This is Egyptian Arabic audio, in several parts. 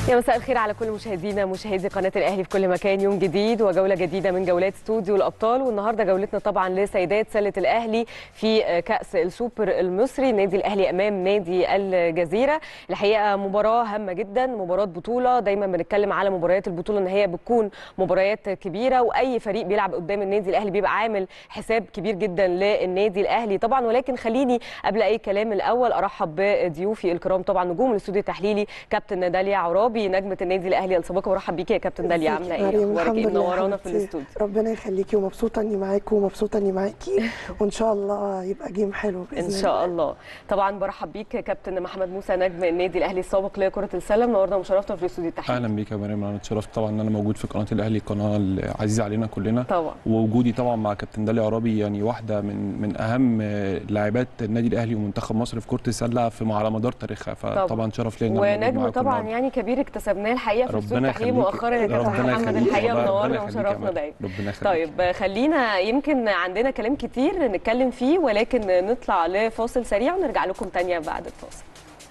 يا مساء الخير على كل مشاهدينا مشاهدي قناه الاهلي في كل مكان يوم جديد وجوله جديده من جولات استوديو الابطال والنهارده جولتنا طبعا لسيدات سله الاهلي في كاس السوبر المصري النادي الاهلي امام نادي الجزيره الحقيقه مباراه هامه جدا مباراه بطوله دايما بنتكلم على مباريات البطوله ان هي بتكون مباريات كبيره واي فريق بيلعب قدام النادي الاهلي بيبقى عامل حساب كبير جدا للنادي الاهلي طبعا ولكن خليني قبل اي كلام الاول ارحب بضيوفي الكرام طبعا نجوم الاستوديو التحليلي كابتن داليا عرابي نجمه النادي الاهلي السابقه برحب بيكي يا كابتن داليا عامله ايه مريم اخبارك الحمد ايه لله منورانا في حبيبتي. الاستوديو ربنا يخليكي ومبسوطه اني معاكي ومبسوطه اني معاكي وان شاء الله يبقى جيم حلو باذن ان شاء الله طبعا برحب بيك كابتن محمد موسى نجم النادي الاهلي السابق لكره السله منورنا ومشرفنا في الاستوديو التحليلي اهلا بيك يا مريم انا اتشرفت طبعا ان انا موجود في قناه الاهلي قناه عزيزه علينا كلنا طبعا ووجودي طبعا مع كابتن داليا عرابي يعني واحده من من اهم لاعبات النادي الاهلي ومنتخب مصر في كره السله في على مدار تاريخها فطبعا شرف ليا ان أنا موجود ونجم معاكم طبعا النهاردة. يعني كبير اكتسبناه الحقيقه في الاستوديو ربنا التحليلي يخليك مؤخرا يا كابتن ربنا محمد يخليك الحقيقه والله، ربنا منورنا يخليك يا ومشرفنا مريم. دايما ربنا يخليك طيب خلينا يمكن عندنا كلام كتير نتكلم فيه ولكن نطلع لفاصل سريع ونرجع لكم تانية بعد الفاصل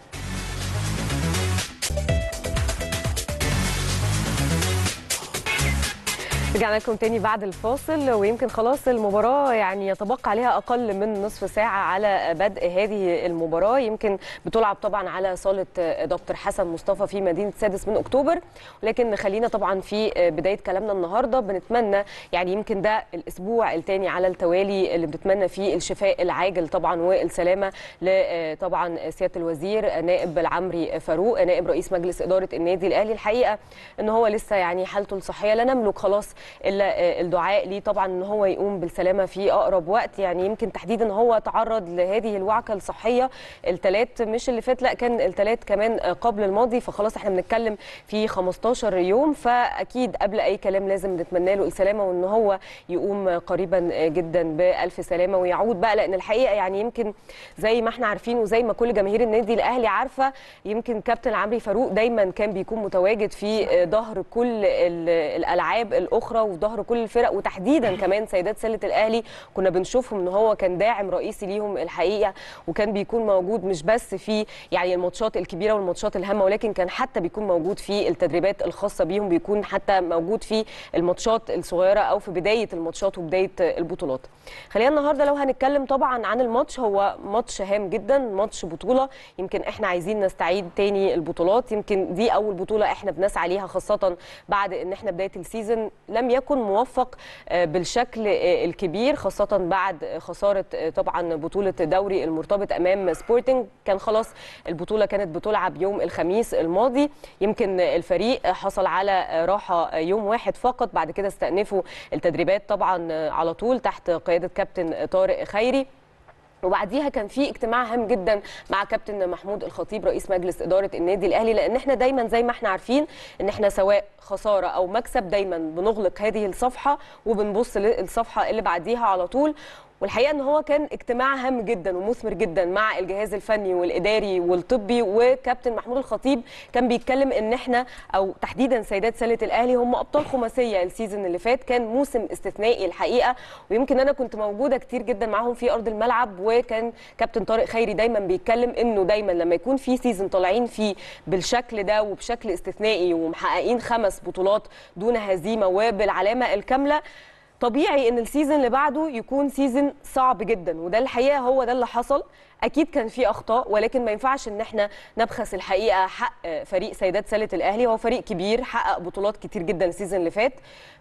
رجعنا لكم تاني بعد الفاصل ويمكن خلاص المباراة يعني يتبقى عليها أقل من نصف ساعة على بدء هذه المباراة يمكن بتلعب طبعا على صالة دكتور حسن مصطفى في مدينة السادس من أكتوبر ولكن خلينا طبعا في بداية كلامنا النهاردة بنتمنى يعني يمكن ده الأسبوع الثاني على التوالي اللي بنتمنى فيه الشفاء العاجل طبعا والسلامة ل- طبعا سيادة الوزير نائب العمري فاروق نائب رئيس مجلس إدارة النادي الأهلي الحقيقة ان هو لسه يعني حالته الصحيه لا نملك خلاص الا الدعاء ليه طبعا ان هو يقوم بالسلامه في اقرب وقت يعني يمكن تحديدا هو تعرض لهذه الوعكه الصحيه الثلاث مش اللي فات لا كان الثلاث كمان قبل الماضي فخلاص احنا بنتكلم في 15 يوم فاكيد قبل اي كلام لازم نتمنى له السلامه وان هو يقوم قريبا جدا بالف سلامه ويعود بقى لان الحقيقه يعني يمكن زي ما احنا عارفين وزي ما كل جماهير النادي الاهلي عارفه يمكن كابتن عمرو فاروق دايما كان بيكون متواجد في ظهر كل ال- الالعاب الاخرى وفي ظهر كل الفرق وتحديدا كمان سيدات سله الاهلي كنا بنشوفهم ان هو كان داعم رئيسي ليهم الحقيقه وكان بيكون موجود مش بس في يعني الماتشات الكبيره والماتشات الهامه ولكن كان حتى بيكون موجود في التدريبات الخاصه بيهم بيكون حتى موجود في الماتشات الصغيره او في بدايه الماتشات وبدايه البطولات خلينا النهارده لو هنتكلم طبعا عن الماتش هو ماتش هام جدا ماتش بطوله يمكن احنا عايزين نستعيد تاني البطولات يمكن دي اول بطوله احنا بنسعى ليها خاصه بعد ان احنا بدايه السيزون لم يكن موفق آه، بالشكل آه، الكبير خاصه بعد خساره آه، طبعا بطوله دوري المرتبط امام سبورتنج كان خلاص البطوله كانت بتلعب يوم الخميس الماضي يمكن الفريق حصل على راحه يوم واحد فقط بعد كده استأنفوا التدريبات طبعا على طول تحت قياده كابتن طارق خيري وبعديها كان في اجتماع هام جدا مع كابتن محمود الخطيب رئيس مجلس اداره النادي الاهلي لان احنا دايما زي ما احنا عارفين ان احنا سواء خساره او مكسب دايما بنغلق هذه الصفحه وبنبص للصفحه اللي بعديها على طول والحقيقه ان هو كان اجتماع هام جدا ومثمر جدا مع الجهاز الفني والاداري والطبي وكابتن محمود الخطيب كان بيتكلم ان احنا او تحديدا سيدات سله الاهلي هم ابطال خماسيه السيزون اللي فات كان موسم استثنائي الحقيقه ويمكن انا كنت موجوده كتير جدا معاهم في ارض الملعب وكان كابتن طارق خيري دايما بيتكلم انه دايما لما يكون في سيزون طالعين فيه بالشكل ده وبشكل استثنائي ومحققين خمس بطولات دون هزيمه وبالعلامه الكامله طبيعي ان السيزون اللي بعده يكون سيزون صعب جدا وده الحقيقه هو ده اللي حصل اكيد كان في اخطاء ولكن ما ينفعش ان احنا نبخس الحقيقه حق فريق سيدات سله الاهلي هو فريق كبير حقق بطولات كتير جدا السيزون اللي فات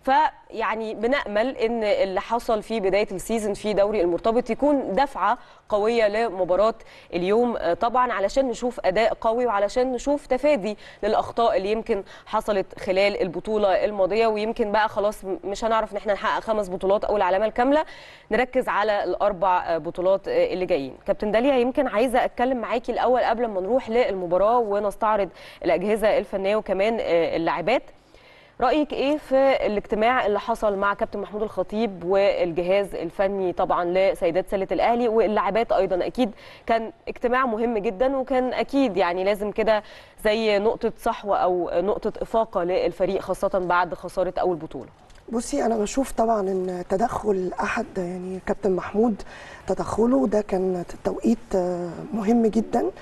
فيعني بنامل ان اللي حصل في بدايه السيزون في دوري المرتبط يكون دفعه قويه لمباراه اليوم آه، طبعا علشان نشوف اداء قوي وعلشان نشوف تفادي للاخطاء اللي يمكن حصلت خلال البطوله الماضيه ويمكن بقى خلاص م- مش هنعرف ان احنا نحقق خمس بطولات او العلامه الكامله نركز على الاربع آه، بطولات آه، اللي جايين كابتن داليا يمكن عايزه اتكلم معاكي الاول قبل ما نروح للمباراه ونستعرض الاجهزه الفنيه وكمان آه، اللاعبات رايك ايه في الاجتماع اللي حصل مع كابتن محمود الخطيب والجهاز الفني طبعا لسيدات سله الاهلي واللاعبات ايضا اكيد كان اجتماع مهم جدا وكان اكيد يعني لازم كده زي نقطه صحوه او نقطه افاقه للفريق خاصه بعد خساره اول بطوله بصي انا بشوف طبعا ان تدخل احد يعني كابتن محمود تدخله ده كان توقيت آه، مهم جدا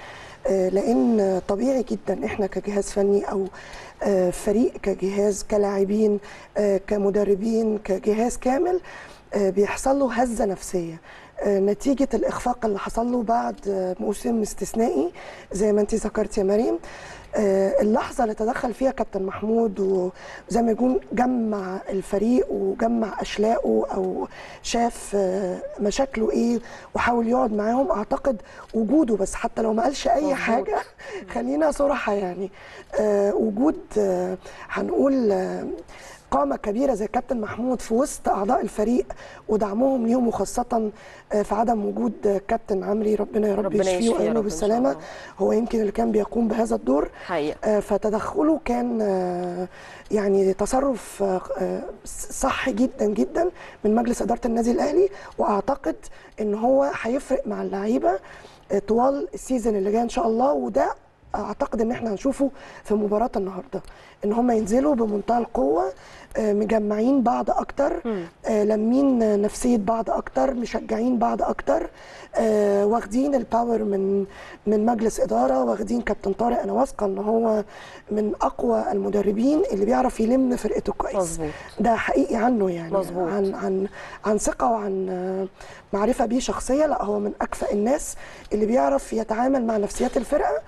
آه، لان طبيعي جدا احنا كجهاز فني او آه، فريق كجهاز كلاعبين آه، كمدربين كجهاز كامل آه، بيحصل له هزه نفسيه آه، نتيجة الإخفاق اللي حصل له بعد آه، موسم استثنائي زي ما أنت ذكرت يا مريم آه، اللحظة اللي تدخل فيها كابتن محمود وزي ما يكون جمع الفريق وجمع أشلاءه أو شاف آه، مشاكله إيه وحاول يقعد معاهم أعتقد وجوده بس حتى لو ما قالش أي مظبوط. حاجة خلينا صراحة يعني آه، وجود آه، هنقول آه، قامة كبيرة زي كابتن محمود في وسط أعضاء الفريق ودعمهم ليهم وخاصة آه، في عدم وجود آه، كابتن عمري ربنا يا رب ربنا يشفيه يشفيه يا ويعينه رب إن شاء بالسلامة الله. هو يمكن اللي كان بيقوم بهذا الدور حقيقه آه، فتدخله كان آه، يعني تصرف آه، آه، صح جدا جدا من مجلس اداره النادي الاهلي واعتقد ان هو هيفرق مع اللعيبه آه، طوال السيزون اللي جاي ان شاء الله وده اعتقد ان احنا هنشوفه في مباراه النهارده ان هم ينزلوا بمنتهى القوه آه، مجمعين بعض اكتر آه، لامين نفسيه بعض اكتر مشجعين بعض اكتر آه، واخدين الباور من من مجلس اداره واخدين كابتن طارق انا واثقه ان هو من اقوى المدربين اللي بيعرف يلم فرقته كويس مظبوط. ده حقيقي عنه يعني مظبوط. عن عن عن ثقه وعن آه، معرفه بيه شخصيه لا هو من اكفأ الناس اللي بيعرف يتعامل مع نفسيات الفرقه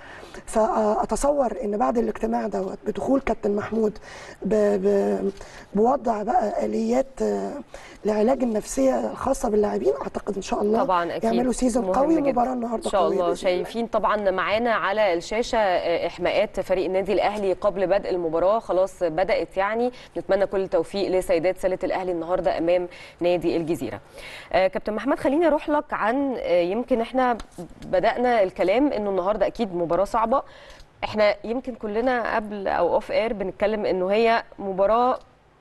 فاتصور ان بعد الاجتماع دوت بدخول كابتن محمود ب ب بوضع بقى اليات آه، لعلاج النفسيه الخاصه باللاعبين اعتقد ان شاء الله طبعا اكيد يعملوا سيزون مهم قوي جداً. ومباراه النهارده ان شاء قوية الله بإذن الله. شايفين طبعا معانا على الشاشه آه، احماءات فريق النادي الاهلي قبل بدء المباراه خلاص بدات يعني نتمنى كل التوفيق لسيدات سله الاهلي النهارده امام نادي الجزيره آه، كابتن محمد خليني اروح لك عن آه، يمكن احنا بدانا الكلام انه النهارده اكيد مباراه صعبه احنا يمكن كلنا قبل او اوف اير بنتكلم انه هي مباراه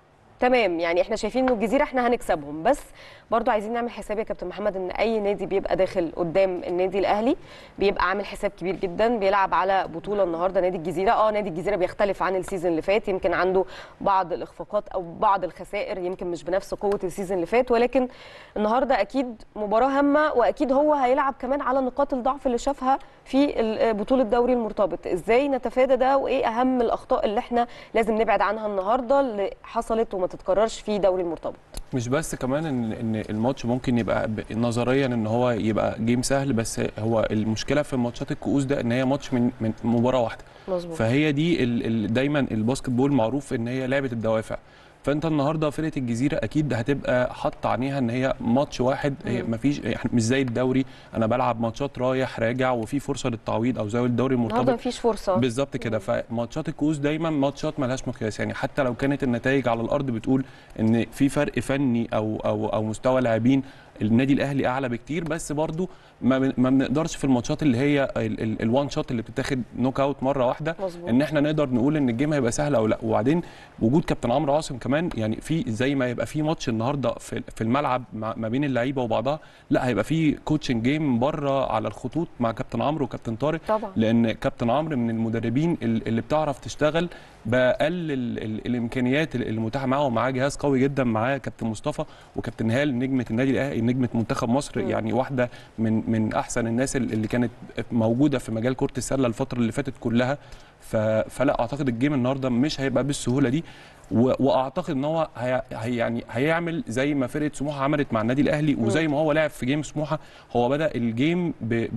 تمام يعني احنا شايفين انه الجزيره احنا هنكسبهم بس برضو عايزين نعمل حساب يا كابتن محمد ان اي نادي بيبقى داخل قدام النادي الاهلي بيبقى عامل حساب كبير جدا بيلعب على بطوله النهارده نادي الجزيره اه نادي الجزيره بيختلف عن السيزون اللي فات يمكن عنده بعض الاخفاقات او بعض الخسائر يمكن مش بنفس قوه السيزون اللي فات ولكن النهارده اكيد مباراه هامه واكيد هو هيلعب كمان على نقاط الضعف اللي شافها في ال- بطوله دوري المرتبط ازاي نتفادى ده وايه اهم الاخطاء اللي احنا لازم نبعد عنها النهارده اللي حصلت وما تتكررش في دوري المرتبط مش بس كمان ان ان الماتش ممكن يبقى ب- نظريا ان هو يبقى جيم سهل بس هو المشكله في ماتشات الكؤوس ده ان هي ماتش من من مباراه واحده مظبوط فهي دي ال ال دايما الباسكت بول معروف ان هي لعبه الدوافع فانت النهارده فرقه الجزيره اكيد هتبقى حاطه عينيها ان هي ماتش واحد هي مفيش يعني مش زي الدوري انا بلعب ماتشات رايح راجع وفي فرصه للتعويض او زي الدوري النهارده المرتبط مفيش فرصه بالظبط كده فماتشات الكؤوس دايما ماتشات ملهاش مقياس يعني حتى لو كانت النتائج على الارض بتقول ان في فرق فني او او او مستوى لاعبين النادي الاهلي اعلى بكتير بس برضو ما بن- ما بنقدرش في الماتشات اللي هي الوان شوت اللي بتتاخد نوك اوت مره واحده مظبوط. ان احنا نقدر نقول ان الجيم هيبقى سهل او لا وبعدين وجود كابتن عمرو عاصم كمان يعني في زي ما يبقى في ماتش النهارده في في الملعب مع- ما بين اللعيبه وبعضها لا هيبقى في كوتشنج جيم بره على الخطوط مع كابتن عمرو وكابتن طارق طبعا لان كابتن عمرو من المدربين ال- اللي بتعرف تشتغل باقل ال- ال- الامكانيات ال- المتاحه معاه ومعاه جهاز قوي جدا معاه كابتن مصطفى وكابتن هال نجمه النادي الاهلي نجمه منتخب مصر يعني واحده من من احسن الناس ال- اللي كانت موجوده في مجال كره السله الفتره اللي فاتت كلها ف- فلا اعتقد الجيم النهارده مش هيبقى بالسهوله دي و- واعتقد ان هو هي هي يعني هيعمل زي ما فرقه سموحه عملت مع النادي الاهلي وزي ما هو لعب في جيم سموحه هو بدا الجيم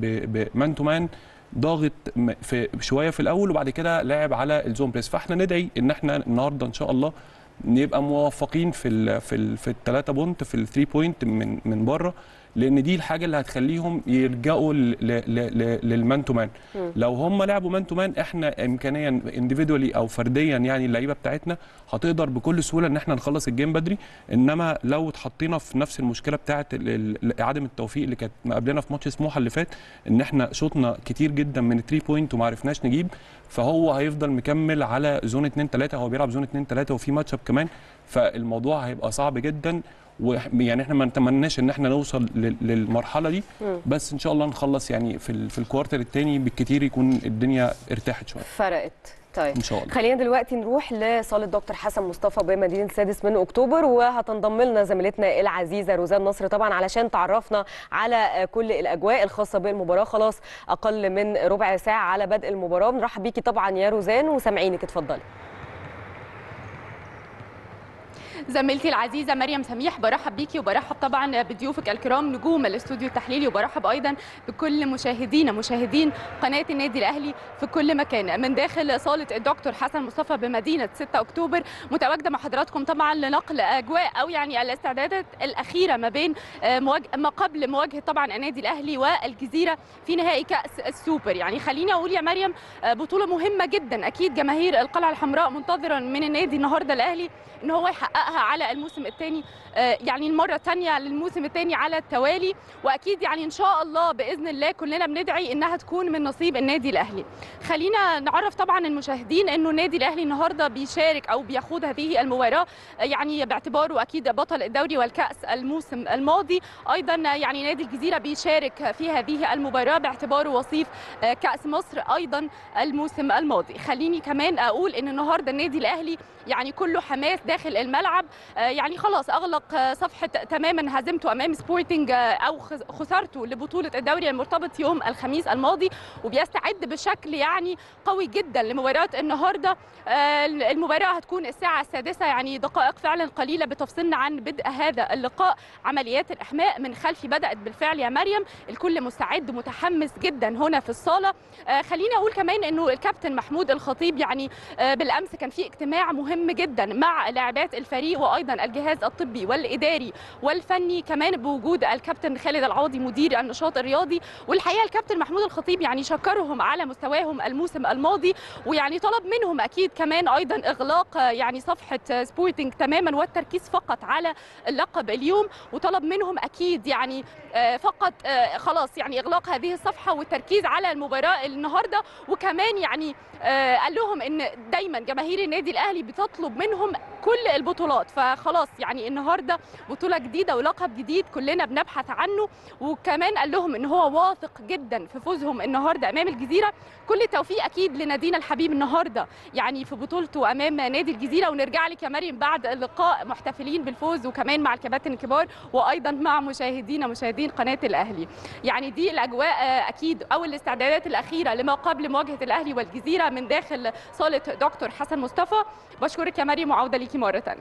بمان تو مان ضاغط م- في شويه في الاول وبعد كده لعب على الزون بريس فاحنا ندعي ان احنا النهارده ان شاء الله نبقى موفقين في ال في ال في الثلاثه بونت في الثري بوينت من من بره لان دي الحاجه اللي هتخليهم يلجأوا ل- ل- ل- للمان تو مان لو هم لعبوا مان تو مان احنا امكانيا انديفيدولي او فرديا يعني اللعيبه بتاعتنا هتقدر بكل سهوله ان احنا نخلص الجيم بدري انما لو اتحطينا في نفس المشكله بتاعه ال- ال- عدم التوفيق اللي كانت مقابلنا في ماتش سموحه اللي فات ان احنا شوطنا كتير جدا من الثري بوينت وما عرفناش نجيب فهو هيفضل مكمل على زون 2 3 هو بيلعب زون 2 3 وفي ماتش اب كمان فالموضوع هيبقى صعب جدا ويعني احنا ما نتمناش ان احنا نوصل لل- للمرحله دي بس ان شاء الله نخلص يعني في ال- في الكوارتر الثاني بالكتير يكون الدنيا ارتاحت شويه فرقت طيب ان شاء الله خلينا دلوقتي نروح لصاله دكتور حسن مصطفى بمدينه السادس من اكتوبر وهتنضم لنا زميلتنا العزيزه روزان نصر طبعا علشان تعرفنا على كل الاجواء الخاصه بالمباراه خلاص اقل من ربع ساعه على بدء المباراه بنرحب بيكي طبعا يا روزان وسامعينك اتفضلي زميلتي العزيزه مريم سميح برحب بيكي وبرحب طبعا بضيوفك الكرام نجوم الاستوديو التحليلي وبرحب ايضا بكل مشاهدينا مشاهدين قناه النادي الاهلي في كل مكان من داخل صاله الدكتور حسن مصطفى بمدينه 6 اكتوبر متواجده مع حضراتكم طبعا لنقل اجواء او يعني الاستعدادات الاخيره ما بين آه، مواج... ما قبل مواجهه طبعا النادي الاهلي والجزيره في نهائي كاس السوبر يعني خليني اقول يا مريم آه، بطوله مهمه جدا اكيد جماهير القلعه الحمراء منتظرا من النادي النهارده الاهلي ان هو يحققها على الموسم الثاني يعني المره الثانيه للموسم الثاني على التوالي واكيد يعني ان شاء الله باذن الله كلنا بندعي انها تكون من نصيب النادي الاهلي خلينا نعرف طبعا المشاهدين انه النادي الاهلي النهارده بيشارك او بيخوض هذه المباراه يعني باعتباره اكيد بطل الدوري والكاس الموسم الماضي ايضا يعني نادي الجزيره بيشارك في هذه المباراه باعتباره وصيف كاس مصر ايضا الموسم الماضي خليني كمان اقول ان النهارده النادي الاهلي يعني كله حماس داخل الملعب يعني خلاص اغلق صفحه تماما هزيمته امام سبورتنج او خسارته لبطوله الدوري المرتبط يوم الخميس الماضي وبيستعد بشكل يعني قوي جدا لمباراه النهارده المباراه هتكون الساعه السادسه يعني دقائق فعلا قليله بتفصلنا عن بدء هذا اللقاء عمليات الاحماء من خلفي بدات بالفعل يا مريم الكل مستعد متحمس جدا هنا في الصاله خليني اقول كمان انه الكابتن محمود الخطيب يعني بالامس كان في اجتماع مهم جدا مع لاعبات الفريق وايضا الجهاز الطبي والاداري والفني كمان بوجود الكابتن خالد العوضي مدير النشاط الرياضي والحقيقه الكابتن محمود الخطيب يعني شكرهم على مستواهم الموسم الماضي ويعني طلب منهم اكيد كمان ايضا اغلاق يعني صفحه سبورتنج تماما والتركيز فقط على اللقب اليوم وطلب منهم اكيد يعني فقط خلاص يعني اغلاق هذه الصفحه والتركيز على المباراه النهارده وكمان يعني قال لهم ان دايما جماهير النادي الاهلي بتطلب منهم كل البطولات فخلاص يعني النهارده بطوله جديده ولقب جديد كلنا بنبحث عنه وكمان قال لهم ان هو واثق جدا في فوزهم النهارده امام الجزيره كل التوفيق اكيد لنادينا الحبيب النهارده يعني في بطولته امام نادي الجزيره ونرجع لك يا مريم بعد اللقاء محتفلين بالفوز وكمان مع الكباتن الكبار وايضا مع مشاهدينا مشاهدين قناه الاهلي يعني دي الاجواء اكيد او الاستعدادات الاخيره لما قبل مواجهه الاهلي والجزيره من داخل صاله دكتور حسن مصطفى بشكرك يا مريم وعوده ليكي مره ثانيه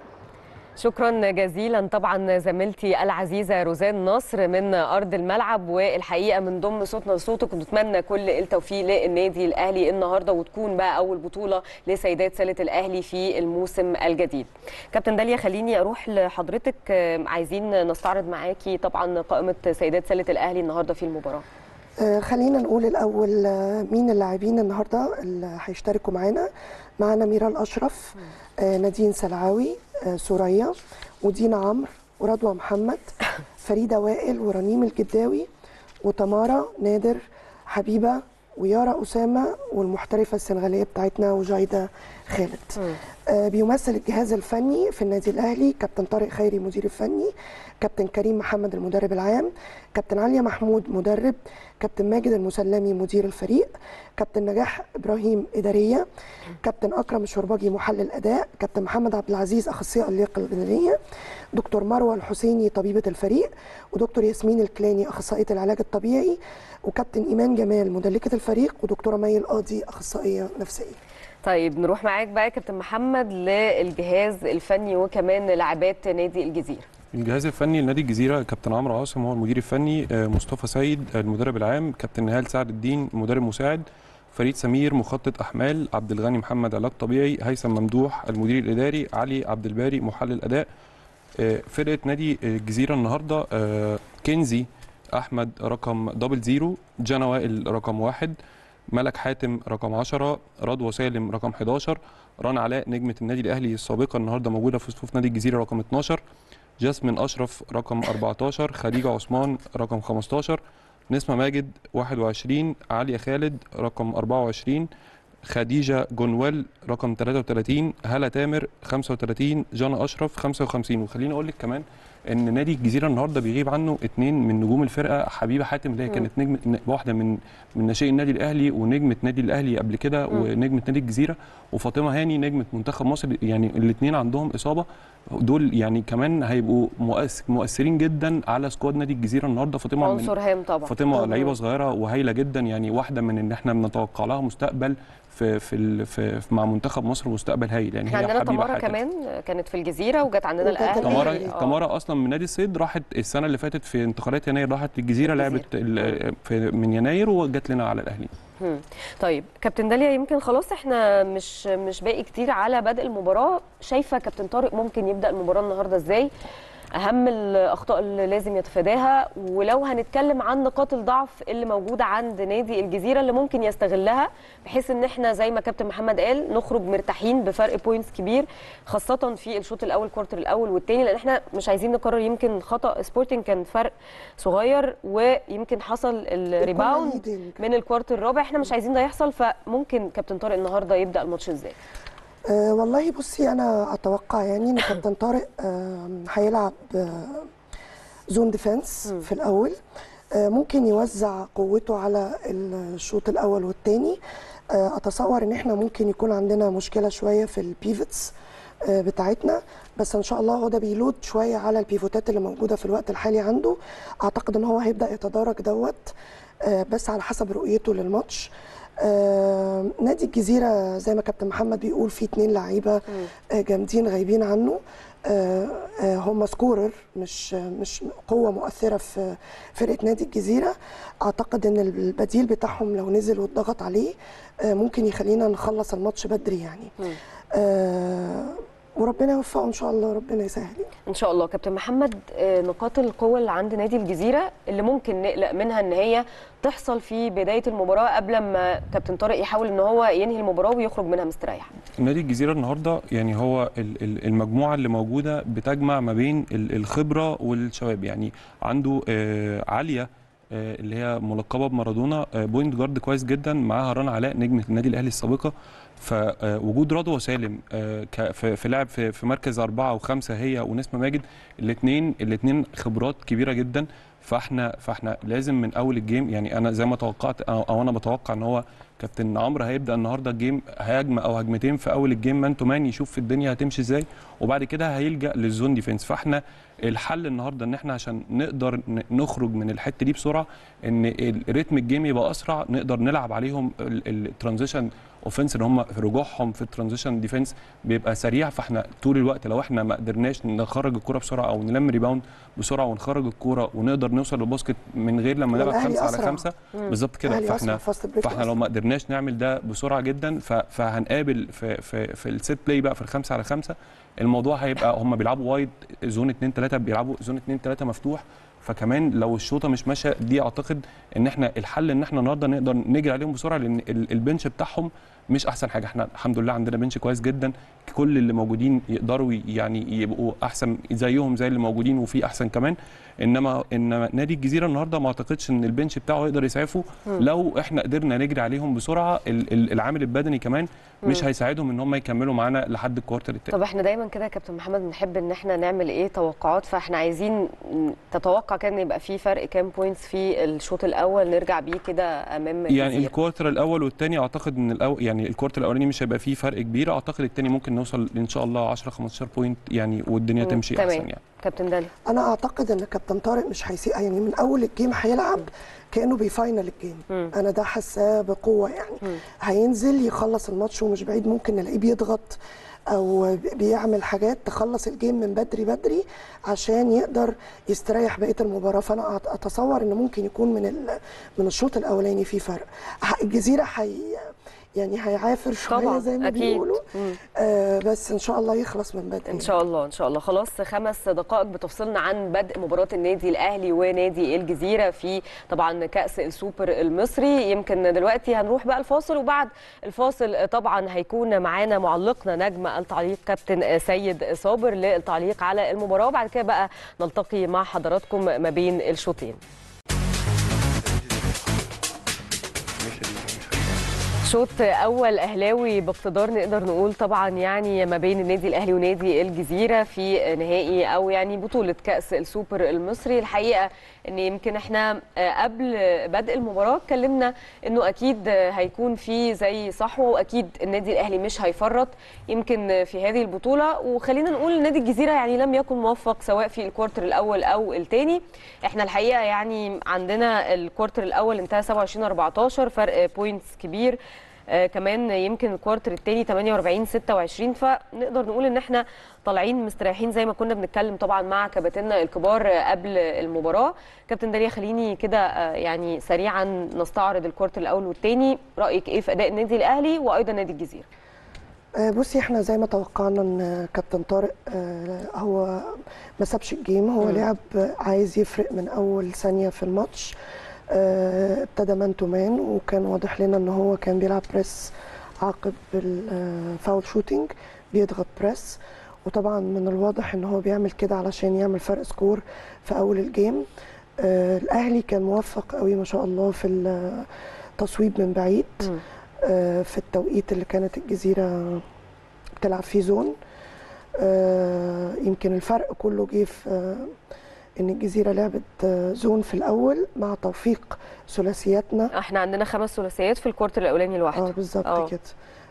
شكرا جزيلا طبعا زميلتي العزيزه روزان نصر من ارض الملعب والحقيقه من ضمن صوتنا لصوتك ونتمنى كل التوفيق للنادي الاهلي النهارده وتكون بقى اول بطوله لسيدات سله الاهلي في الموسم الجديد. كابتن داليا خليني اروح لحضرتك عايزين نستعرض معاكي طبعا قائمه سيدات سله الاهلي النهارده في المباراه. آه خلينا نقول الاول آه مين اللاعبين النهارده اللي هيشتركوا معانا معانا ميرال اشرف آه نادين سلعاوي سوريا ودينا عمرو ورضوى محمد فريده وائل ورنيم الجداوي وتمارا نادر حبيبه ويارا اسامه والمحترفه السنغاليه بتاعتنا وجايده خالد آه بيمثل الجهاز الفني في النادي الاهلي كابتن طارق خيري مدير الفني كابتن كريم محمد المدرب العام كابتن عليا محمود مدرب كابتن ماجد المسلمي مدير الفريق كابتن نجاح ابراهيم اداريه كابتن اكرم الشرباجي محلل اداء كابتن محمد عبد العزيز اخصائي اللياقه البدنيه دكتور مروه الحسيني طبيبه الفريق ودكتور ياسمين الكلاني اخصائيه العلاج الطبيعي وكابتن ايمان جمال مدلكه الفريق ودكتوره مي القاضي اخصائيه نفسيه طيب نروح معاك بقى كابتن محمد للجهاز الفني وكمان لاعبات نادي الجزيره الجهاز الفني لنادي الجزيره كابتن عمرو عاصم هو المدير الفني مصطفى سيد المدرب العام كابتن نهال سعد الدين مدرب مساعد فريد سمير مخطط احمال عبد الغني محمد علاج طبيعي هيثم ممدوح المدير الاداري علي عبد الباري محلل اداء فرقه نادي الجزيره النهارده كنزي احمد رقم دبل زيرو جانا وائل رقم واحد ملك حاتم رقم 10 رضوى سالم رقم 11 رنا علاء نجمه النادي الاهلي السابقه النهارده موجوده في صفوف نادي الجزيره رقم 12 جاسمين اشرف رقم 14 خديجه عثمان رقم 15 نسمه ماجد 21 عليا خالد رقم 24 خديجه جونويل رقم 33 هلا تامر 35 جانا اشرف 55 وخليني اقول لك كمان ان نادي الجزيره النهارده بيغيب عنه اثنين من نجوم الفرقه حبيبه حاتم اللي هي كانت نجم واحده من من ناشئي النادي الاهلي ونجمه نادي الاهلي قبل كده ونجمه نادي الجزيره وفاطمه هاني نجمه منتخب مصر يعني الاثنين عندهم اصابه دول يعني كمان هيبقوا مؤث- مؤثرين جدا على سكواد نادي الجزيره النهارده فاطمه من عنصر هام طبعا فاطمه مم. لعيبه صغيره وهايله جدا يعني واحده من ان احنا بنتوقع لها مستقبل في في, ال- في, في مع منتخب مصر مستقبل هايل يعني احنا هي عندنا حبيبه تمارا حاتم. كمان كانت في الجزيره وجت عندنا وجت الاهلي تمارا الأهلي. آه. تمارا اصلا من نادي الصيد راحت السنه اللي فاتت في انتقالات يناير راحت الجزيره لعبت ال- في من يناير وجت لنا على الاهلي مم. طيب كابتن داليا يمكن خلاص احنا مش مش باقي كتير على بدء المباراه شايفه كابتن طارق ممكن يبدا المباراه النهارده ازاي اهم الاخطاء اللي لازم يتفاداها ولو هنتكلم عن نقاط الضعف اللي موجوده عند نادي الجزيره اللي ممكن يستغلها بحيث ان احنا زي ما كابتن محمد قال نخرج مرتاحين بفرق بوينتس كبير خاصه في الشوط الاول كوارتر الاول والثاني لان احنا مش عايزين نكرر يمكن خطا سبورتنج كان فرق صغير ويمكن حصل الريباوند leading. من الكوارتر الرابع احنا مش عايزين ده يحصل فممكن كابتن طارق النهارده يبدا الماتش ازاي أه والله بصي انا اتوقع يعني ان كابتن طارق آم، هيلعب آه، زون ديفense في الاول آه، ممكن يوزع قوته على الشوط الاول والثاني اتصور ان احنا ممكن يكون عندنا مشكله شويه في البيفوتس بتاعتنا بس ان شاء الله هو ده بيلود شويه على البيفوتات اللي موجوده في الوقت الحالي عنده اعتقد ان هو هيبدا يتدارك دوت آه، بس على حسب رؤيته للماتش آه، نادي الجزيره زي ما كابتن محمد بيقول في اتنين لعيبه آه، جامدين غايبين عنه آه، آه، هم سكورر مش مش قوه مؤثره في فرقه نادي الجزيره اعتقد ان البديل بتاعهم لو نزل واتضغط عليه آه، ممكن يخلينا نخلص الماتش بدري يعني آه، وربنا يوفقه ان شاء الله ربنا يسهل ان شاء الله كابتن محمد آه، نقاط القوه اللي عند نادي الجزيره اللي ممكن نقلق منها ان هي تحصل في بدايه المباراه قبل ما كابتن طارق يحاول ان هو ينهي المباراه ويخرج منها مستريح نادي الجزيره النهارده يعني هو ال- ال- المجموعه اللي موجوده بتجمع ما بين ال- الخبره والشباب يعني عنده آه، عاليه آه، اللي هي ملقبه بمارادونا آه، بوينت جارد كويس جدا معاها رنا علاء نجمه النادي الاهلي السابقه فوجود رضوى سالم آه، ك- في في لعب في في مركز أربعة وخمسة هي ونسمة ماجد الاثنين الاثنين خبرات كبيرة جدا فاحنا فاحنا لازم من اول الجيم يعني انا زي ما توقعت او, أو انا بتوقع ان هو كابتن عمرو هيبدا النهارده الجيم هجمه او هجمتين في اول الجيم مان تو مان يشوف الدنيا هتمشي ازاي وبعد كده هيلجا للزون ديفense فاحنا الحل النهارده ان احنا عشان نقدر ن- نخرج من الحته دي بسرعه ان ال- رتم الجيم يبقى اسرع نقدر نلعب عليهم الترانزيشن اوفنس ان هم في رجوعهم في الترانزيشن ديفense بيبقى سريع فاحنا طول الوقت لو احنا ما قدرناش نخرج الكره بسرعه او نلم ريباوند بسرعه ونخرج الكوره ونقدر نوصل للباسكت من غير لما نلعب والأهلي خمسه على أسرع. خمسه بالظبط كده الأهلي فاحنا أسرع fast break فاحنا لو أسرع. ما قدرناش نعمل ده بسرعه جدا ف- فهنقابل في في في السيت بلاي بقى في الخمسه على خمسه الموضوع هيبقى هم بيلعبوا وايد زون 2 3 بيلعبوا زون 2 3 مفتوح فكمان لو الشوطه مش ماشيه دي اعتقد ان احنا الحل ان احنا النهارده نقدر نجري عليهم بسرعه لان ال- البنش بتاعهم مش احسن حاجه احنا الحمد لله عندنا بنش كويس جدا كل اللي موجودين يقدروا يعني يبقوا احسن زيهم زي اللي موجودين وفي احسن كمان انما انما نادي الجزيره النهارده ما اعتقدش ان البنش بتاعه يقدر يسعفه لو احنا قدرنا نجري عليهم بسرعه ال- ال- العامل البدني كمان مش هيساعدهم ان هم يكملوا معانا لحد الكوارتر التاني طب احنا دايما كده يا كابتن محمد بنحب ان احنا نعمل ايه توقعات فاحنا عايزين تتوقع كان يبقى في فرق كام بوينتس في الشوط الاول نرجع بيه كده امام يعني الجزيرة. الكوارتر الاول والثاني اعتقد ان الأول يعني الكوارتر الاولاني مش هيبقى فيه فرق كبير اعتقد الثاني ممكن نوصل ان شاء الله 10 15 بوينت يعني والدنيا مم، تمشي تمام. احسن يعني كابتن دالي انا اعتقد ان كابتن طارق مش هيسيء يعني من اول الجيم هيلعب كانه بيفاينل الجيم مم. انا ده حاساه بقوه يعني مم. هينزل يخلص الماتش ومش بعيد ممكن نلاقيه بيضغط او بيعمل حاجات تخلص الجيم من بدري بدري عشان يقدر يستريح بقيه المباراه فانا أت- اتصور ان ممكن يكون من ال- من الشوط الاولاني في فرق ح- الجزيره حي يعني هيعافر شويه طبعا زي ما اكيد بيقولوا مم. آه بس ان شاء الله يخلص من بدري ان شاء الله ان شاء الله خلاص خمس دقائق بتفصلنا عن بدء مباراه النادي الاهلي ونادي الجزيره في طبعا كاس السوبر المصري يمكن دلوقتي هنروح بقى الفاصل وبعد الفاصل طبعا هيكون معانا معلقنا نجم التعليق كابتن سيد صابر للتعليق على المباراه وبعد كده بقى نلتقي مع حضراتكم ما بين الشوطين شوط اول اهلاوي باقتدار نقدر نقول طبعا يعني ما بين النادي الاهلي ونادي الجزيره في نهائي او يعني بطوله كاس السوبر المصري الحقيقه ان يمكن احنا قبل بدء المباراه اتكلمنا انه اكيد هيكون في زي صحوه واكيد النادي الاهلي مش هيفرط يمكن في هذه البطوله وخلينا نقول نادي الجزيره يعني لم يكن موفق سواء في الكوارتر الاول او الثاني احنا الحقيقه يعني عندنا الكوارتر الاول انتهى 27 14 فرق بوينتس كبير آه كمان يمكن الكوارتر الثاني 48 26 فنقدر نقول ان احنا طالعين مستريحين زي ما كنا بنتكلم طبعا مع كباتننا الكبار قبل المباراه كابتن داليا خليني كده آه يعني سريعا نستعرض الكوارتر الاول والثاني رايك ايه في اداء النادي الاهلي وايضا نادي الجزيره آه بصي احنا زي ما توقعنا ان كابتن طارق هو ما سابش الجيم هو م. لعب عايز يفرق من اول ثانيه في الماتش ابتدى مان تو مان وكان واضح لنا ان هو كان بيلعب بريس عقب الفاول شوتينج بيضغط بريس وطبعا من الواضح ان هو بيعمل كده علشان يعمل فرق سكور في اول الجيم آه الاهلي كان موفق قوي ما شاء الله في التصويب من بعيد آه في التوقيت اللي كانت الجزيره بتلعب فيه زون آه يمكن الفرق كله جه في ان الجزيره لعبت زون في الاول مع توفيق ثلاثياتنا احنا عندنا خمس ثلاثيات في الكورتر الاولاني لوحده اه بالظبط كده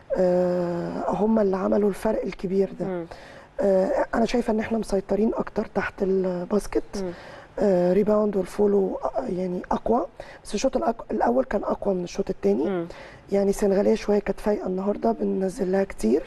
آه هم اللي عملوا الفرق الكبير ده آه انا شايفه ان احنا مسيطرين اكتر تحت الباسكت آه ريباوند والفولو يعني اقوى بس الشوط الاول كان اقوى من الشوط الثاني يعني سنغاليه شويه كانت فايقه النهارده بننزل لها كتير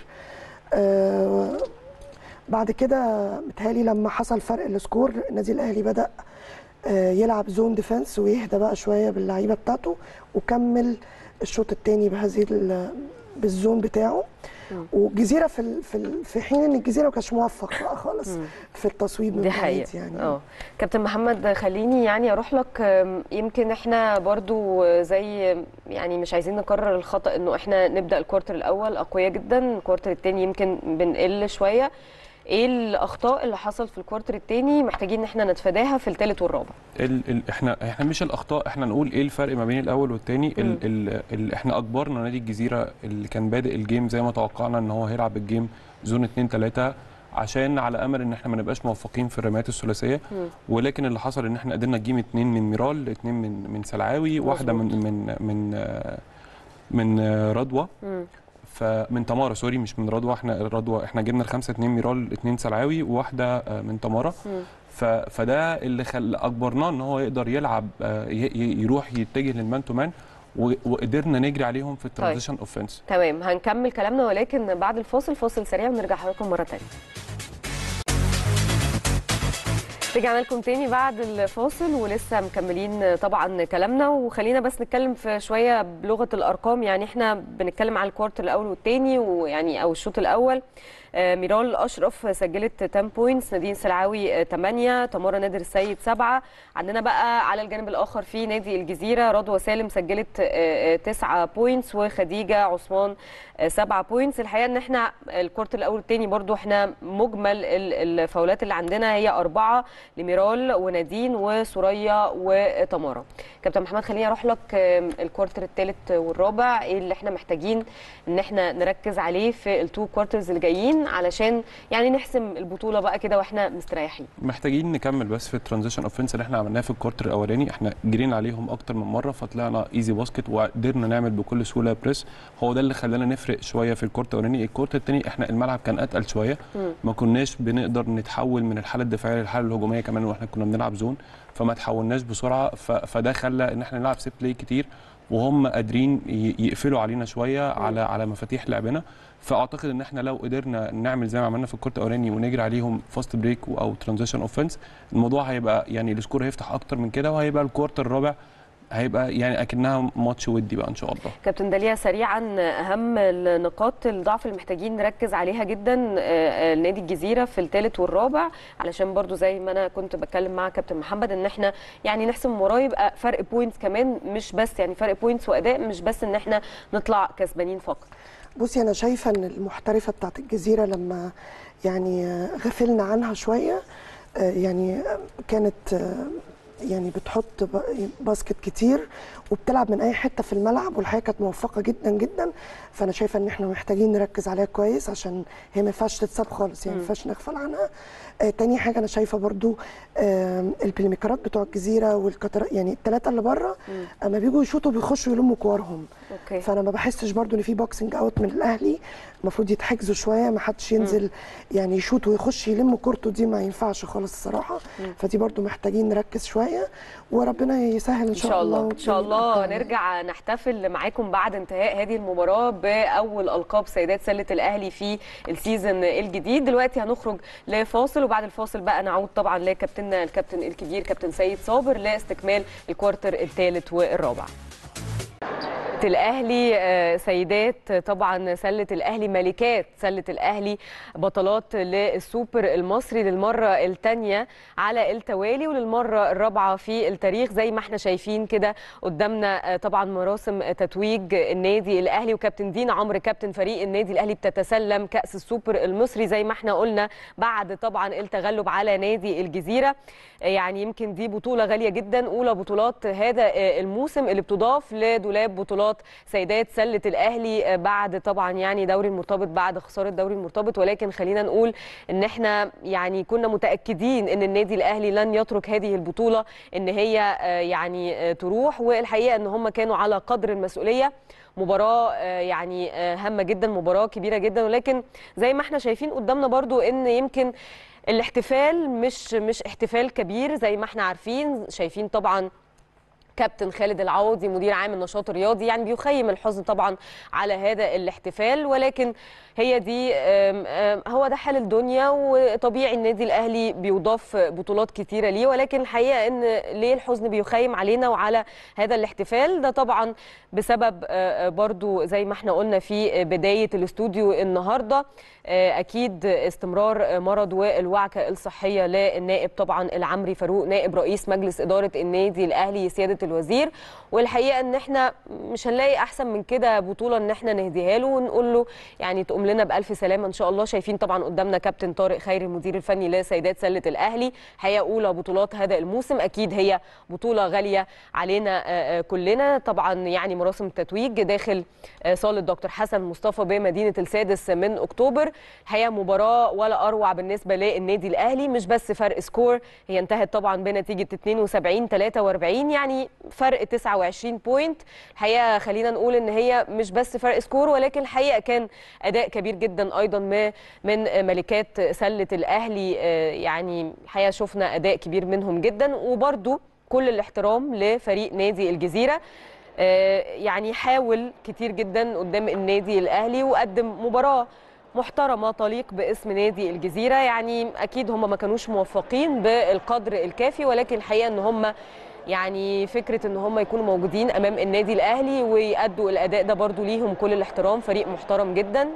آه بعد كده متهيألي لما حصل فرق السكور النادي الاهلي بدا يلعب زون ديفense ويهدى بقى شويه باللعيبه بتاعته وكمل الشوط الثاني بهذه بالزون بتاعه والجزيره في في في حين ان الجزيره ما كانش موفق بقى خالص في التصويب من دي حقيقة يعني اه كابتن محمد خليني يعني اروح لك يمكن احنا برضو زي يعني مش عايزين نكرر الخطا انه احنا نبدا الكوارتر الاول اقوياء جدا الكوارتر الثاني يمكن بنقل شويه ايه الاخطاء اللي حصل في الكوارتر الثاني محتاجين ان احنا نتفاداها في الثالث والرابع ال ال احنا احنا مش الاخطاء احنا نقول ايه الفرق ما بين الاول والثاني ال ال ال احنا اجبرنا نادي الجزيره اللي كان بادئ الجيم زي ما توقعنا ان هو هيلعب الجيم زون 2 3 عشان على امل ان احنا ما نبقاش موفقين في الرميات الثلاثيه ولكن اللي حصل ان احنا قدرنا نجيب اثنين من ميرال اثنين من من سلعاوي واحده من من من من رضوى فمن تمارا سوري مش من رضوى احنا رضوى احنا جبنا الخمسه اتنين ميرال اتنين سلعاوي وواحده من تمارا فده اللي خل اجبرناه ان هو يقدر يلعب يروح يتجه للمان تو مان وقدرنا نجري عليهم في الترانزيشن اوفنس تمام هنكمل كلامنا ولكن بعد الفاصل فاصل سريع ونرجع حضراتكم مره ثانيه رجعنا لكم تاني بعد الفاصل ولسه مكملين طبعا كلامنا وخلينا بس نتكلم في شويه بلغه الارقام يعني احنا بنتكلم على الكوارتر الاول والثاني ويعني او الشوط الاول ميرال اشرف سجلت 10 بوينتس نادين سلعاوي 8 تمارا نادر السيد 7 عندنا بقى على الجانب الاخر في نادي الجزيره رضوى سالم سجلت 9 بوينتس وخديجه عثمان 7 بوينتس الحقيقه ان احنا الكورت الاول والثاني برضو احنا مجمل الفاولات اللي عندنا هي اربعه لميرال ونادين وسوريا وتمارا كابتن محمد خليني اروح لك الكوارتر الثالث والرابع ايه اللي احنا محتاجين ان احنا نركز عليه في التو كوارترز اللي جايين علشان يعني نحسم البطوله بقى كده واحنا مستريحين محتاجين نكمل بس في الترانزيشن اوفنس اللي احنا عملناه في الكوارتر الاولاني احنا جرينا عليهم اكتر من مره فطلعنا ايزي باسكت وقدرنا نعمل بكل سهوله بريس هو ده اللي خلانا نفرق شويه في الكوارتر الاولاني الكوارتر الثاني احنا الملعب كان اتقل شويه ما كناش بنقدر نتحول من الحاله الدفاعيه للحاله الهجوميه كمان واحنا كنا بنلعب زون فما تحولناش بسرعه فده خلى ان احنا نلعب سيت بلاي كتير وهم قادرين يقفلوا علينا شويه على على مفاتيح لعبنا فاعتقد ان احنا لو قدرنا نعمل زي ما عملنا في الكورت الاولاني ونجري عليهم فاست بريك او ترانزيشن اوفنس الموضوع هيبقى يعني السكور هيفتح اكتر من كده وهيبقى الكوارتر الرابع هيبقى يعني اكنها ماتش ودي بقى ان شاء الله كابتن داليا سريعا اهم النقاط الضعف اللي محتاجين نركز عليها جدا نادي الجزيره في الثالث والرابع علشان برضو زي ما انا كنت بتكلم مع كابتن محمد ان احنا يعني نحسم المباراه يبقى فرق بوينتس كمان مش بس يعني فرق بوينتس واداء مش بس ان احنا نطلع كسبانين فقط بصي انا شايفه ان المحترفه بتاعت الجزيره لما يعني غفلنا عنها شويه يعني كانت يعني بتحط ب- باسكت كتير وبتلعب من اي حته في الملعب والحقيقه كانت موفقه جدا جدا فانا شايفه ان احنا محتاجين نركز عليها كويس عشان هي ما ينفعش تتساب خالص يعني ما ينفعش نغفل عنها آه تاني حاجه انا شايفه برضو آه البليميكرات بتوع الجزيره والكتر يعني الثلاثه اللي بره اما بيجوا يشوطوا بيخشوا يلموا كورهم اوكي فانا ما بحسش برضو ان في بوكسنج اوت من الاهلي المفروض يتحجزوا شويه ما حدش ينزل يعني يشوط ويخش يلم كورته دي ما ينفعش خالص الصراحه فدي برضو محتاجين نركز شويه وربنا يسهل ان ان شاء, شاء الله الله ان شاء الله نرجع نحتفل معاكم بعد انتهاء هذه المباراه باول القاب سيدات سله الاهلي في السيزون الجديد دلوقتي هنخرج لفاصل وبعد الفاصل بقى نعود طبعا لكابتننا الكابتن الكبير كابتن سيد صابر لاستكمال الكوارتر الثالث والرابع الاهلي آه، سيدات طبعا سله الاهلي ملكات سله الاهلي بطلات للسوبر المصري للمره الثانيه على التوالي وللمره الرابعه في التاريخ زي ما احنا شايفين كده قدامنا آه، طبعا مراسم تتويج النادي الاهلي وكابتن دينا عمرو كابتن فريق النادي الاهلي بتتسلم كاس السوبر المصري زي ما احنا قلنا بعد طبعا التغلب على نادي الجزيره آه، يعني يمكن دي بطوله غاليه جدا اولى بطولات هذا آه، الموسم اللي بتضاف لدولاب بطولات سيدات سله الاهلي آه، بعد طبعا يعني دوري المرتبط بعد خساره دوري المرتبط ولكن خلينا نقول ان احنا يعني كنا متاكدين ان النادي الاهلي لن يترك هذه البطوله ان هي آه، يعني آه، تروح والحقيقه ان هم كانوا على قدر المسؤوليه مباراة آه، يعني آه، هامة جدا مباراة كبيرة جدا ولكن زي ما احنا شايفين قدامنا برضو ان يمكن الاحتفال مش مش احتفال كبير زي ما احنا عارفين شايفين طبعا كابتن خالد العوضي مدير عام النشاط الرياضي يعني بيخيم الحزن طبعا على هذا الاحتفال ولكن هي دي آم، آم، هو ده حال الدنيا وطبيعي النادي الاهلي بيضاف بطولات كتيره ليه ولكن الحقيقه ان ليه الحزن بيخيم علينا وعلى هذا الاحتفال ده طبعا بسبب آه، آه، برضو زي ما احنا قلنا في بدايه الاستوديو النهارده آه، اكيد استمرار مرض والوعكه الصحيه للنائب طبعا العمري فاروق نائب رئيس مجلس اداره النادي الاهلي سياده الوزير والحقيقه ان احنا مش هنلاقي احسن من كده بطوله ان احنا نهديها له ونقول له يعني تقوم لنا بالف سلامه ان شاء الله شايفين طبعا قدامنا كابتن طارق خيري المدير الفني لسيدات سله الاهلي حقيقه اولى بطولات هذا الموسم اكيد هي بطوله غاليه علينا آه، آه، كلنا طبعا يعني مراسم التتويج داخل آه، صاله دكتور حسن مصطفى بمدينه السادس من اكتوبر الحقيقه مباراه ولا اروع بالنسبه للنادي الاهلي مش بس فرق سكور هي انتهت طبعا بنتيجه 72 43 يعني فرق 29 بوينت الحقيقه خلينا نقول ان هي مش بس فرق سكور ولكن الحقيقه كان اداء كبير جدا ايضا ما- من ملكات سله الاهلي آه، يعني الحقيقه شفنا اداء كبير منهم جدا وبرده كل الاحترام لفريق نادي الجزيره آه، يعني حاول كتير جدا قدام النادي الاهلي وقدم مباراه محترمه تليق باسم نادي الجزيره يعني اكيد هم ما كانوش موفقين بالقدر الكافي ولكن الحقيقه ان هم يعني فكره ان هم يكونوا موجودين امام النادي الاهلي ويأدوا الاداء ده برضو ليهم كل الاحترام فريق محترم جدا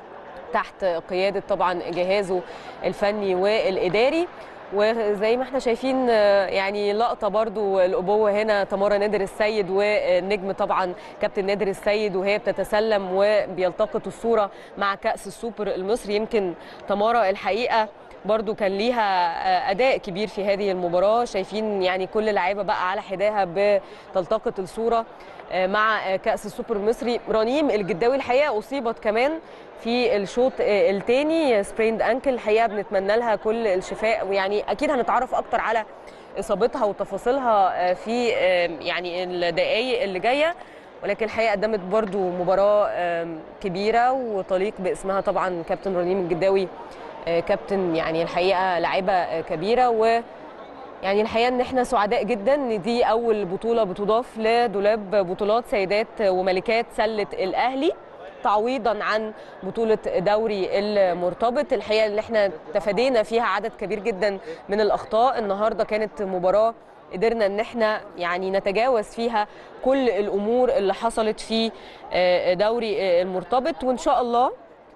تحت قياده طبعا جهازه الفني والاداري وزي ما احنا شايفين آه، يعني لقطه برضو الابوه هنا تمارا نادر السيد والنجم طبعا كابتن نادر السيد وهي بتتسلم وبيلتقط الصوره مع كاس السوبر المصري يمكن تمارا الحقيقه برضو كان ليها آه، اداء كبير في هذه المباراه شايفين يعني كل لعيبه بقى على حداها بتلتقط الصوره آه، مع آه، كاس السوبر المصري رنيم الجداوي الحقيقه اصيبت كمان في الشوط الثاني سبريند انكل الحقيقه بنتمنى لها كل الشفاء ويعني اكيد هنتعرف اكتر على اصابتها وتفاصيلها آه، في آه، يعني الدقائق اللي جايه ولكن الحقيقه قدمت برضو مباراه آم، كبيره وتليق باسمها طبعا كابتن رنيم الجداوي آه، كابتن يعني الحقيقه لاعبه آه، كبيره و يعني الحقيقه ان احنا سعداء جدا ان دي اول بطوله بتضاف لدولاب بطولات سيدات وملكات سله الاهلي تعويضا عن بطوله دوري المرتبط الحقيقه اللي احنا تفادينا فيها عدد كبير جدا من الاخطاء النهارده كانت مباراه قدرنا ان احنا يعني نتجاوز فيها كل الامور اللي حصلت في آه، دوري آه، المرتبط وان شاء الله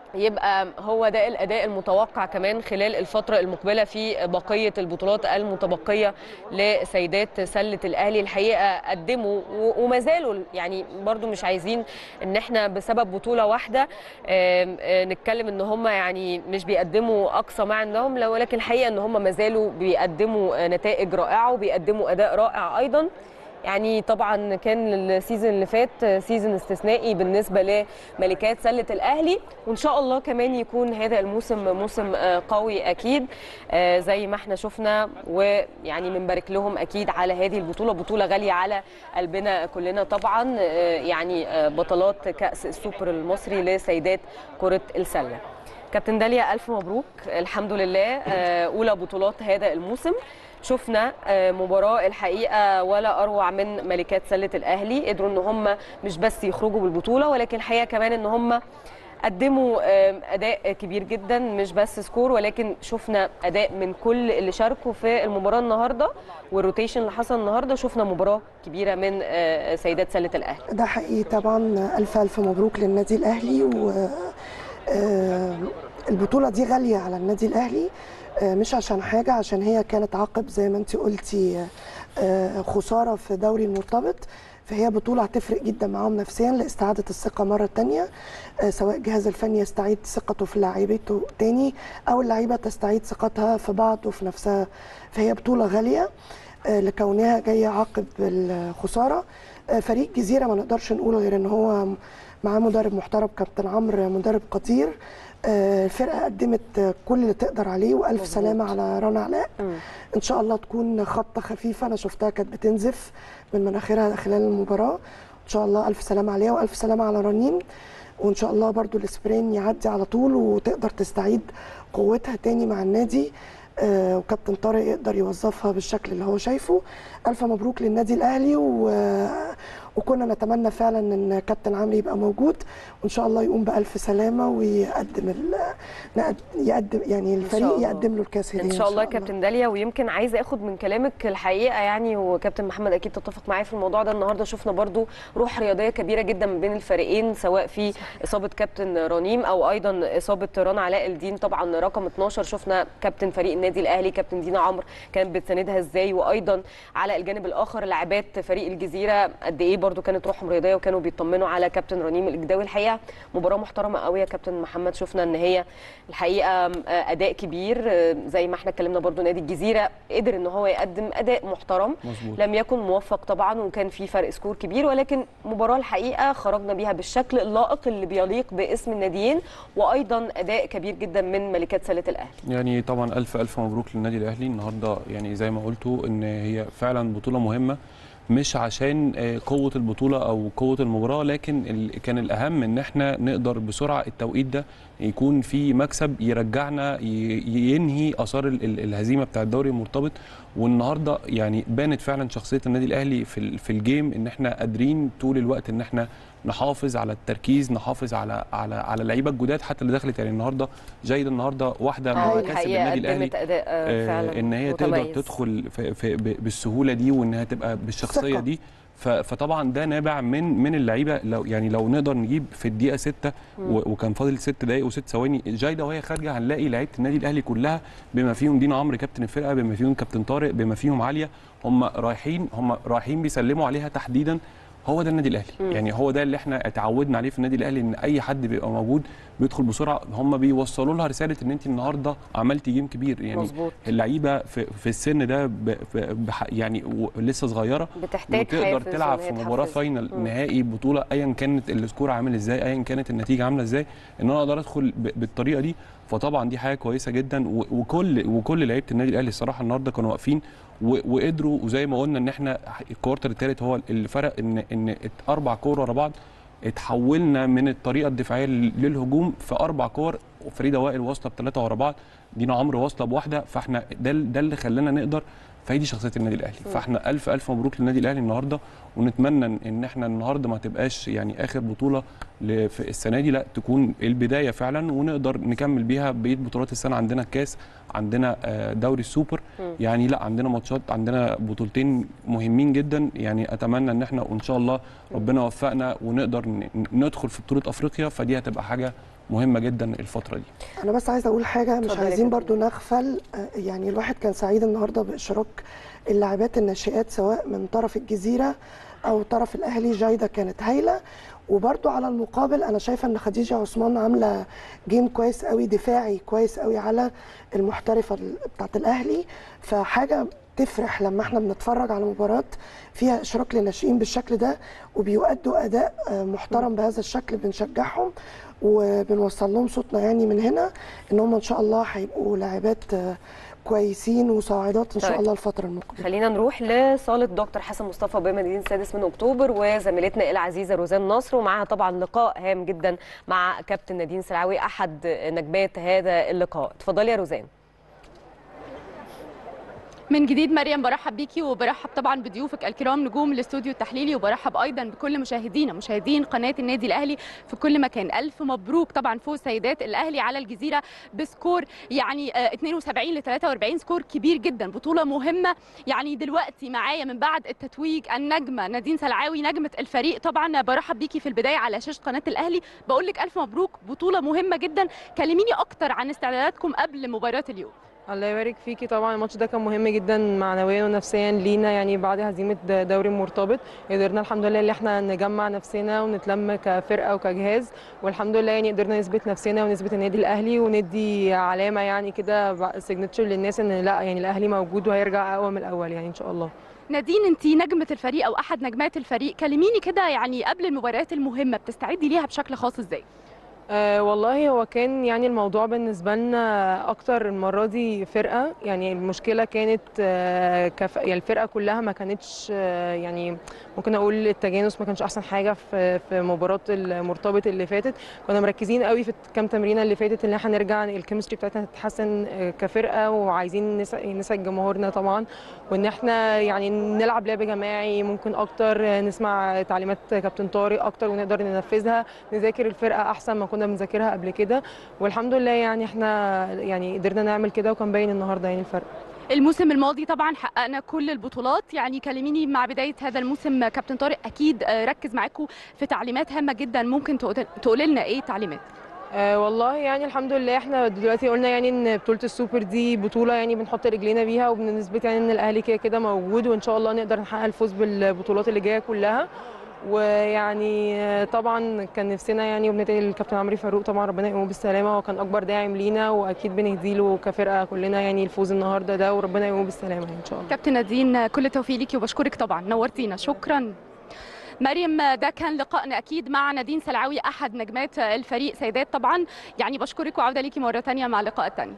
يبقى هو ده الاداء المتوقع كمان خلال الفتره المقبله في بقيه البطولات المتبقيه لسيدات سله الاهلي الحقيقه قدموا و- وما زالوا يعني برضو مش عايزين ان احنا بسبب بطوله واحده آم، آه، نتكلم ان هم يعني مش بيقدموا اقصى ما عندهم لا، ولكن الحقيقه ان هم ما زالوا بيقدموا آه، نتائج رائعه وبيقدموا اداء رائع ايضا يعني طبعا كان السيزون اللي فات سيزون استثنائي بالنسبه لملكات سله الاهلي وان شاء الله كمان يكون هذا الموسم موسم آه، قوي اكيد آه، زي ما احنا شفنا ويعني بنبارك لهم اكيد على هذه البطوله بطوله غاليه على قلبنا كلنا طبعا آه، يعني آه، بطلات كاس السوبر المصري لسيدات كره السله كابتن داليا الف مبروك الحمد لله آه، اولى بطولات هذا الموسم شفنا آه، مباراة الحقيقة ولا أروع من ملكات سلة الأهلي قدروا إن هم مش بس يخرجوا بالبطولة ولكن الحقيقة كمان إن هم قدموا آه، أداء كبير جدا مش بس سكور ولكن شفنا أداء من كل اللي شاركوا في المباراة النهاردة والروتيشن اللي حصل النهاردة شفنا مباراة كبيرة من آه، سيدات سلة الأهلي ده حقيقي طبعا الف الف مبروك للنادي الاهلي و آه، البطوله دي غاليه على النادي الاهلي آه، مش عشان حاجه عشان هي كانت عقب زي ما انت قلتي آه، خساره في دوري المرتبط فهي بطولة هتفرق جدا معاهم نفسيا لاستعادة الثقة مرة تانية آه، سواء الجهاز الفني يستعيد ثقته في لاعيبته تاني أو اللعيبة تستعيد ثقتها في بعض وفي نفسها فهي بطولة غالية آه، لكونها جاية عقب الخسارة آه، فريق جزيرة ما نقدرش نقول غير ان هو معاه مدرب محترم كابتن عمرو مدرب قدير آه، الفرقة قدمت آه، كل اللي تقدر عليه وألف مظبوط. سلامة على رنا علاء ان شاء الله تكون خبطه خفيفه انا شفتها كانت بتنزف من مناخيرها خلال المباراه ان شاء الله الف سلامه عليها والف سلامه على رنين وان شاء الله برضو الاسبرين يعدي على طول وتقدر تستعيد قوتها تاني مع النادي آه، وكابتن طارق يقدر يوظفها بالشكل اللي هو شايفه الف مبروك للنادي الاهلي و... وكنا نتمنى فعلا ان كابتن عمرو يبقى موجود وان شاء الله يقوم بالف سلامه ويقدم ال... نقد- يقدم يعني الفريق الله. يقدم له الكاس هديه ان شاء الله كابتن داليا ويمكن عايزه اخد من كلامك الحقيقه يعني وكابتن محمد اكيد تتفق معايا في الموضوع ده النهارده شفنا برضو روح رياضيه كبيره جدا ما بين الفريقين سواء في اصابه كابتن رنيم او ايضا اصابه رنا علاء الدين طبعا رقم 12 شفنا كابتن فريق النادي الاهلي كابتن دينا عمرو كانت بتساندها ازاي وايضا على الجانب الاخر لاعبات فريق الجزيره قد ايه برضو كانت روحهم رياضيه وكانوا بيطمنوا على كابتن رنيم الجداوي الحقيقه مباراه محترمه قوي يا كابتن محمد شفنا ان هي الحقيقه آه، اداء كبير آه، زي ما احنا اتكلمنا برضو نادي الجزيره قدر ان هو يقدم اداء محترم مظبوط لم يكن موفق طبعا وكان في فرق سكور كبير ولكن مباراه الحقيقه خرجنا بيها بالشكل اللائق اللي بيليق باسم الناديين وايضا اداء كبير جدا من ملكات سله الاهلي يعني طبعا الف الف مبروك للنادي الاهلي النهارده يعني زي ما قلتوا ان هي فعلا بطوله مهمه مش عشان آه، قوه البطوله او قوه المباراه لكن ال- كان الاهم ان احنا نقدر بسرعه التوقيت ده يكون في مكسب يرجعنا ي- ينهي اثار ال- ال- الهزيمه بتاع الدوري المرتبط والنهارده يعني بانت فعلا شخصيه النادي الاهلي في ال- في الجيم ان احنا قادرين طول الوقت ان احنا نحافظ على التركيز نحافظ على على على اللعيبه الجداد حتى اللي دخلت يعني النهارده جيد النهارده واحده من اه مكاسب الحقيقه النادي الاهلي قدمت اداء آه، آه، فعلا ان هي تقدر متميز. تدخل في في ب- بالسهوله دي وانها تبقى بالشخصيه ثقة. دي ف- فطبعا ده نابع من من اللعيبه لو يعني لو نقدر نجيب في الدقيقه 6 وكان فاضل 6 دقائق وست ثواني جايده وهي خارجه هنلاقي لعيبه النادي الاهلي كلها بما فيهم دينا عمرو كابتن الفرقه بما فيهم كابتن طارق بما فيهم عاليه هم رايحين هم رايحين بيسلموا عليها تحديدا هو ده النادي الاهلي مم. يعني هو ده اللي احنا اتعودنا عليه في النادي الاهلي ان اي حد بيبقى موجود بيدخل بسرعه هم بيوصلوا لها رساله ان انت النهارده عملتي جيم كبير يعني مظبوط اللعيبه في, في السن ده ب ب بح يعني و- لسه صغيره بتحتاج وتقدر حافز تلعب وإن في هي مباراه تحفز. فاينل مم. نهائي بطوله ايا كانت السكور عامل ازاي ايا كانت النتيجه عامله ازاي ان انا اقدر ادخل ب- بالطريقه دي فطبعا دي حاجه كويسه جدا و- وكل وكل لعيبه النادي الاهلي الصراحه النهارده كانوا واقفين و- وقدروا وزي ما قلنا ان احنا الكوارتر الثالث هو اللي فرق ان ان اربع كور ورا بعض اتحولنا من الطريقه الدفاعيه لل- للهجوم في اربع كور وفريده وائل واصله بثلاثه ورا بعض دينا عمرو واصله بواحده فاحنا ده ده اللي خلانا نقدر فهي دي شخصيه النادي الاهلي فاحنا الف الف مبروك للنادي الاهلي النهارده ونتمنى ان احنا النهارده ما تبقاش يعني اخر بطوله ل- في السنه دي لا تكون البدايه فعلا ونقدر نكمل بيها بقيه بطولات السنه عندنا الكاس عندنا آه، دوري السوبر مم. يعني لا عندنا ماتشات عندنا بطولتين مهمين جدا يعني اتمنى ان احنا وان شاء الله ربنا يوفقنا ونقدر ن- ندخل في بطوله افريقيا فدي هتبقى حاجه مهمه جدا الفتره دي انا بس عايزه اقول حاجه مش اتفضلي يا عايزين كابتن. برضو نغفل آه، يعني الواحد كان سعيد النهارده باشراك اللاعبات الناشئات سواء من طرف الجزيره او طرف الاهلي جايده كانت هايله وبرضو على المقابل انا شايفه ان خديجه عثمان عامله جيم كويس قوي دفاعي كويس قوي على المحترفه ال- بتاعت الاهلي فحاجه تفرح لما احنا بنتفرج على مباراه فيها اشراك للناشئين بالشكل ده وبيؤدوا اداء آه، محترم بهذا الشكل بنشجعهم وبنوصل لهم صوتنا يعني من هنا ان هم ان شاء الله هيبقوا لاعبات آه، كويسين وصاعدات ان شاء طيب. الله الفتره المقبله خلينا نروح لصاله دكتور حسن مصطفى بمدينه السادس من اكتوبر وزميلتنا العزيزه روزان نصر ومعاها طبعا لقاء هام جدا مع كابتن نادين سلعوي احد نجمات هذا اللقاء اتفضلي يا روزان من جديد مريم برحب بيكي وبرحب طبعا بضيوفك الكرام نجوم الاستوديو التحليلي وبرحب ايضا بكل مشاهدينا مشاهدين قناه النادي الاهلي في كل مكان الف مبروك طبعا فوز سيدات الاهلي على الجزيره بسكور يعني آه، 72 ل 43 سكور كبير جدا بطوله مهمه يعني دلوقتي معايا من بعد التتويج النجمه نادين سلعاوي نجمه الفريق طبعا برحب بيكي في البدايه على شاشه قناه الاهلي بقول لك الف مبروك بطوله مهمه جدا كلميني اكتر عن استعداداتكم قبل مباراه اليوم الله يبارك فيكي طبعا الماتش ده كان مهم جدا معنويا ونفسيا لينا يعني بعد هزيمه د- دوري مرتبط قدرنا الحمد لله ان احنا نجمع نفسنا ونتلم كفرقه وكجهاز والحمد لله يعني قدرنا نثبت نفسنا ونثبت النادي الاهلي وندي علامه يعني كده سيجنتشر للناس ان لا يعني الاهلي موجود وهيرجع اقوى من الاول يعني ان شاء الله نادين انت نجمه الفريق او احد نجمات الفريق كلميني كده يعني قبل المباريات المهمه بتستعدي ليها بشكل خاص ازاي أه والله هو كان يعني الموضوع بالنسبة لنا أكتر المرة دي فرقة يعني المشكلة كانت أه كف يعني الفرقة كلها ما كانتش أه يعني ممكن أقول التجانس ما كانش أحسن حاجة في في مباراة المرتبط اللي فاتت كنا مركزين قوي في الكام تمرينة اللي فاتت إن احنا نرجع الكيمستري بتاعتنا تتحسن أه كفرقة وعايزين نسعد نسعد جمهورنا طبعا وإن احنا يعني نلعب لعب جماعي ممكن أكتر أه نسمع تعليمات كابتن طارق أكتر ونقدر ننفذها نذاكر الفرقه احسن ما كنا بنذاكرها قبل كده والحمد لله يعني احنا يعني قدرنا نعمل كده وكان باين النهارده يعني الفرق الموسم الماضي طبعا حققنا كل البطولات يعني كلميني مع بدايه هذا الموسم كابتن طارق اكيد آه، ركز معاكم في تعليمات هامه جدا ممكن تقول- تقولي لنا ايه تعليمات أه والله يعني الحمد لله احنا دلوقتي قلنا يعني ان بطوله السوبر دي بطوله يعني بنحط رجلينا بيها وبنثبت يعني ان الاهلي كده كده موجود وان شاء الله نقدر نحقق الفوز بالبطولات اللي جايه كلها ويعني آه، طبعا كان نفسنا يعني وبندعي الكابتن عمرو فاروق طبعا ربنا يقومه بالسلامه هو كان اكبر داعم لينا واكيد بنهدي له كفرقه كلنا يعني الفوز النهارده ده وربنا يقومه بالسلامه ان شاء الله كابتن نادين كل التوفيق ليكي وبشكرك طبعا نورتينا شكرا مريم ده كان لقائنا اكيد مع نادين سلعاوي احد نجمات الفريق سيدات طبعا يعني بشكرك وعوده ليكي مره ثانيه مع اللقاء الثاني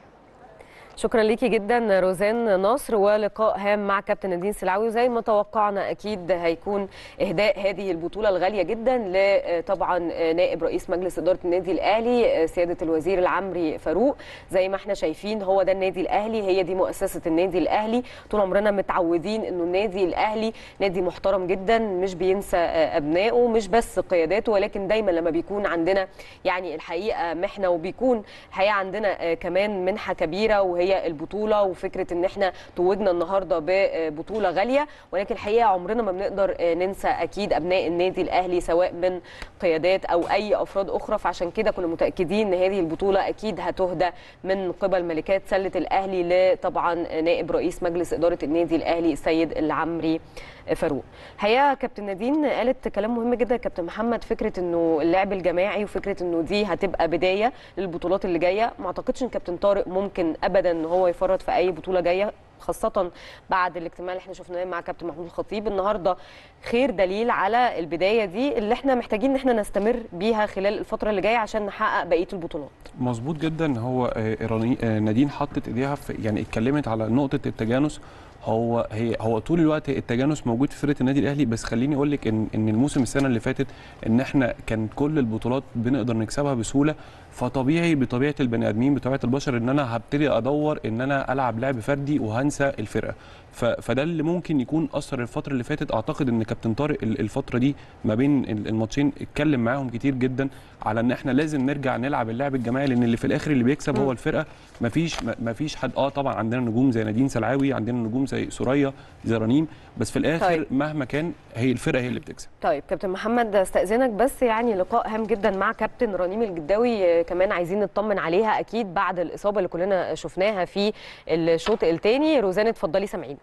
شكرا ليكي جدا روزان نصر ولقاء هام مع كابتن نادين سلعوي وزي ما توقعنا اكيد هيكون اهداء هذه البطوله الغاليه جدا لطبعا نائب رئيس مجلس اداره النادي الاهلي سياده الوزير العمري فاروق زي ما احنا شايفين هو ده النادي الاهلي هي دي مؤسسه النادي الاهلي طول عمرنا متعودين انه النادي الاهلي نادي محترم جدا مش بينسى ابنائه مش بس قياداته ولكن دايما لما بيكون عندنا يعني الحقيقه محنه وبيكون الحقيقه عندنا كمان منحه كبيره وهي البطوله وفكره ان احنا توجنا النهارده ببطوله غاليه ولكن الحقيقه عمرنا ما بنقدر ننسى اكيد ابناء النادي الاهلي سواء من قيادات او اي افراد اخرى فعشان كده كنا متاكدين ان هذه البطوله اكيد هتهدى من قبل ملكات سله الاهلي لطبعا نائب رئيس مجلس اداره النادي الاهلي السيد العمري فاروق الحقيقه كابتن نادين قالت كلام مهم جدا كابتن محمد فكره انه اللعب الجماعي وفكره انه دي هتبقى بدايه للبطولات اللي جايه ما اعتقدش ان كابتن طارق ممكن ابدا ان هو يفرط في اي بطوله جايه خاصة بعد الاجتماع اللي احنا شفناه مع كابتن محمود الخطيب النهارده خير دليل على البداية دي اللي احنا محتاجين ان احنا نستمر بيها خلال الفترة اللي جاية عشان نحقق بقية البطولات. مظبوط جدا هو آه، رني- آه، نادين حطت ايديها في يعني اتكلمت على نقطة التجانس هو هي هو طول الوقت التجانس موجود في فرقه النادي الاهلي بس خليني اقول لك ان ان الموسم السنه اللي فاتت ان احنا كان كل البطولات بنقدر نكسبها بسهوله فطبيعي بطبيعه البني ادمين بطبيعه البشر ان انا هبتدي ادور ان انا العب لعب فردي وهنسى الفرقه ف- فده اللي ممكن يكون اثر الفتره اللي فاتت اعتقد ان كابتن طارق ال- الفتره دي ما بين ال- الماتشين اتكلم معاهم كتير جدا على ان احنا لازم نرجع نلعب اللعب الجماعي لان اللي في الاخر اللي بيكسب هو الفرقه مفيش مفيش حد اه طبعا عندنا نجوم زي نادين سلعاوي عندنا نجوم زي سوريا زي رنيم بس في الاخر طيب. طيب. مهما كان هي الفرقه هي اللي بتكسب طيب كابتن محمد استاذنك بس يعني لقاء هام جدا مع كابتن رنيم الجداوي وكمان عايزين نطمن عليها اكيد بعد الاصابه اللي كلنا شفناها في الشوط الثاني روزان اتفضلي سامعين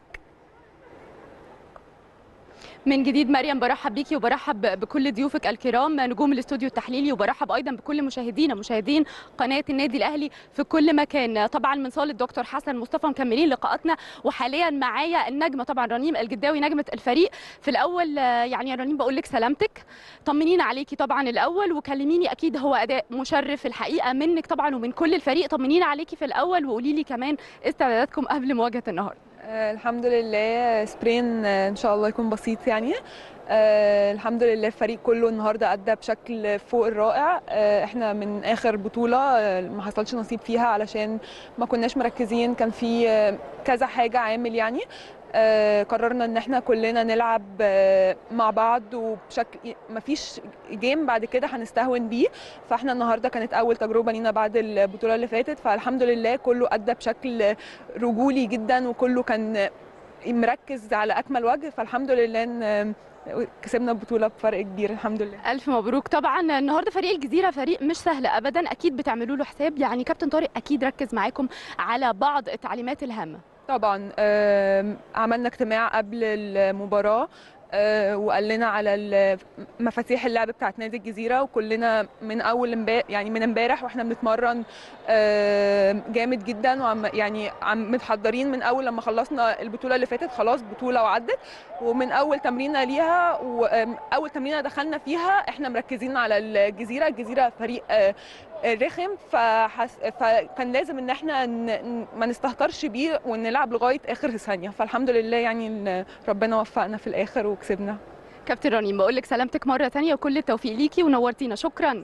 من جديد مريم برحب بيكي وبرحب بكل ضيوفك الكرام نجوم الاستوديو التحليلي وبرحب ايضا بكل مشاهدينا مشاهدين قناه النادي الاهلي في كل مكان طبعا من صاله دكتور حسن مصطفى مكملين لقاءاتنا وحاليا معايا النجمه طبعا رنيم الجداوي نجمه الفريق في الاول يعني يا رنيم بقول لك سلامتك طمنينا عليكي طبعا الاول وكلميني اكيد هو اداء مشرف الحقيقه منك طبعا ومن كل الفريق طمنينا عليكي في الاول وقولي لي كمان استعداداتكم قبل مواجهه النهارده آه، الحمد لله سبرين آه، ان شاء الله يكون بسيط يعني آه، الحمد لله الفريق كله النهارده ادى بشكل فوق الرائع آه، احنا من اخر بطوله آه، ما حصلش نصيب فيها علشان ما كناش مركزين كان في آه، كذا حاجه عامل يعني آه، قررنا ان احنا كلنا نلعب آه، مع بعض وبشكل مفيش جيم بعد كده هنستهون بيه فاحنا النهارده كانت اول تجربه لينا بعد البطوله اللي فاتت فالحمد لله كله ادى بشكل رجولي جدا وكله كان مركز على اكمل وجه فالحمد لله ان كسبنا البطوله بفرق كبير الحمد لله الف مبروك طبعا النهارده فريق الجزيره فريق مش سهل ابدا اكيد بتعملوا له حساب يعني كابتن طارق اكيد ركز معاكم على بعض التعليمات الهامه طبعا آم، عملنا اجتماع قبل المباراه آه، وقال لنا على ال- مفاتيح اللعب بتاعت نادي الجزيره وكلنا من اول امبارح يعني من امبارح واحنا بنتمرن آه، جامد جدا وعم يعني عم متحضرين من اول لما خلصنا البطوله اللي فاتت خلاص بطوله وعدت ومن اول تمرينه ليها واول تمرينه دخلنا فيها احنا مركزين على الجزيره الجزيره فريق آه، رخم فحس... فكان لازم ان احنا ن... ن- ما نستهترش بيه ونلعب لغايه اخر ثانيه فالحمد لله يعني ان ربنا وفقنا في الاخر وكسبنا كابتن رنيم بقول لك سلامتك مره تانية وكل التوفيق ليكي ونورتينا شكرا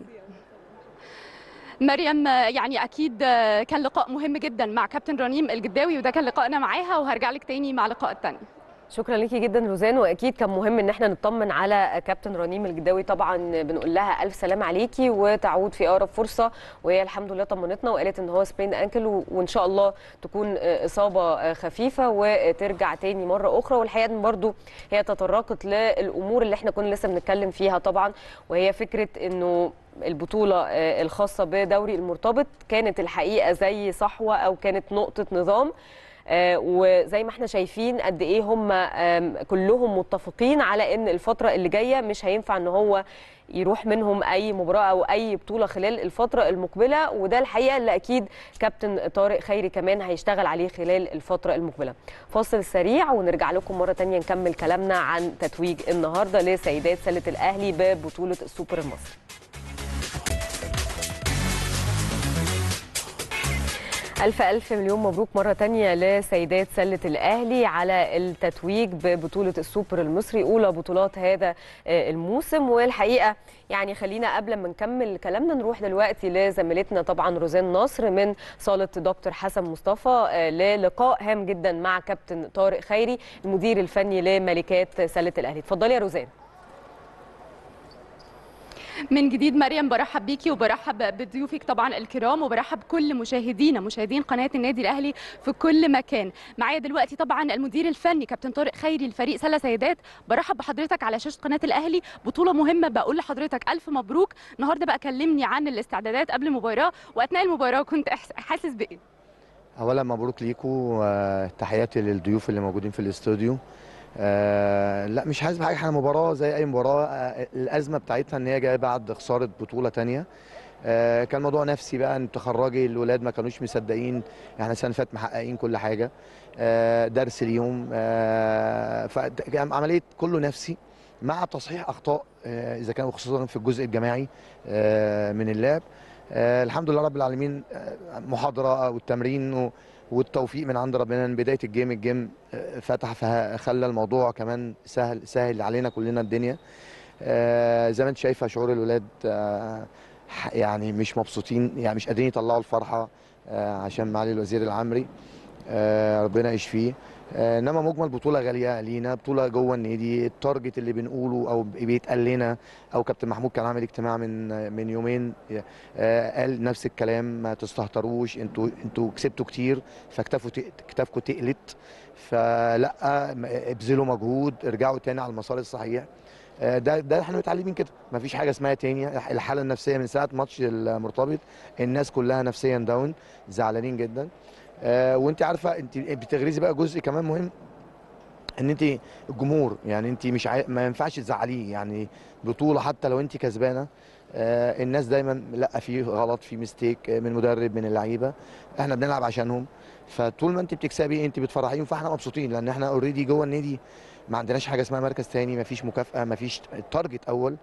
مريم يعني اكيد كان لقاء مهم جدا مع كابتن رنيم الجداوي وده كان لقائنا معاها وهرجع لك تاني مع لقاء التاني شكرا ليكي جدا روزان واكيد كان مهم ان احنا نطمن على كابتن رنيم الجداوي طبعا بنقول لها الف سلامه عليكي وتعود في اقرب فرصه وهي الحمد لله طمنتنا وقالت ان هو سبرين انكل و- وان شاء الله تكون اصابه خفيفه وترجع تاني مره اخرى والحقيقه ان برضو هي تطرقت للامور اللي احنا كنا لسه بنتكلم فيها طبعا وهي فكره انه البطولة آه، الخاصة بدوري المرتبط كانت الحقيقة زي صحوة أو كانت نقطة نظام آه، وزي ما احنا شايفين قد ايه هم آم، كلهم متفقين على ان الفتره اللي جايه مش هينفع ان هو يروح منهم اي مباراه او اي بطوله خلال الفتره المقبله وده الحقيقه اللي اكيد كابتن طارق خيري كمان هيشتغل عليه خلال الفتره المقبله فاصل سريع ونرجع لكم مره تانية نكمل كلامنا عن تتويج النهارده لسيدات سله الاهلي ببطوله السوبر المصري ألف ألف مليون مبروك مرة تانية لسيدات سلة الأهلي على التتويج ببطولة السوبر المصري أولى بطولات هذا آه، الموسم والحقيقة يعني خلينا قبل ما نكمل كلامنا نروح دلوقتي لزميلتنا طبعا روزان نصر من صالة دكتور حسن مصطفى آه، للقاء هام جدا مع كابتن طارق خيري المدير الفني لملكات سلة الأهلي اتفضلي يا روزان من جديد مريم برحب بيكي وبرحب بضيوفك طبعا الكرام وبرحب كل مشاهدينا مشاهدين قناه النادي الاهلي في كل مكان معايا دلوقتي طبعا المدير الفني كابتن طارق خيري لفريق سله سيدات برحب بحضرتك على شاشه قناه الاهلي بطوله مهمه بقول لحضرتك الف مبروك النهارده بقى كلمني عن الاستعدادات قبل المباراه واثناء المباراه كنت إحس- حاسس بايه اولا مبروك ليكم آه، تحياتي للضيوف اللي موجودين في الاستوديو آه، لا مش حاسس بحاجه احنا مباراه زي اي مباراه آه، الازمه بتاعتها ان هي جايه بعد خساره بطوله تانية آه، كان موضوع نفسي بقى ان تخرجي الولاد ما كانوش مصدقين احنا السنه اللي فاتت محققين كل حاجه آه، درس اليوم فعمليه كله نفسي مع تصحيح اخطاء آه، اذا كان خصوصا في الجزء الجماعي آه، من اللعب آه، الحمد لله رب العالمين آه، محاضره والتمرين و- والتوفيق من عند ربنا من بدايه الجيم الجيم آه، فتح فخلى الموضوع كمان سهل سهل علينا كلنا الدنيا آه، زي ما انت شايفه شعور الولاد آه، ح- يعني مش مبسوطين يعني مش قادرين يطلعوا الفرحه آه، عشان معالي الوزير العمري آه، ربنا يشفيه آه، انما مجمل بطوله غاليه لينا بطوله جوه النادي التارجت اللي بنقوله او بيتقال لنا او كابتن محمود كان عامل اجتماع من من يومين آه، قال نفس الكلام ما تستهتروش انتوا انتوا كسبتوا كتير فاكتفوا كتافكم تقلت فلا م- ابذلوا مجهود ارجعوا تاني على المسار الصحيح آه، ده ده احنا متعلمين كده مفيش حاجه اسمها تاني الحاله النفسيه من ساعه ماتش المرتبط الناس كلها نفسيا داون زعلانين جدا آه، وانت عارفه انت بتغرزي بقى جزء كمان مهم ان انت الجمهور يعني انت مش عاي... ما ينفعش تزعليه يعني بطوله حتى لو انت كسبانه آه، الناس دايما لا في غلط في ميستيك من مدرب من اللعيبه احنا بنلعب عشانهم فطول ما انت بتكسبي انت بتفرحيهم فاحنا مبسوطين لان احنا اوريدي جوه النادي ما عندناش حاجه اسمها مركز تاني ما فيش مكافاه ما فيش تارجت اول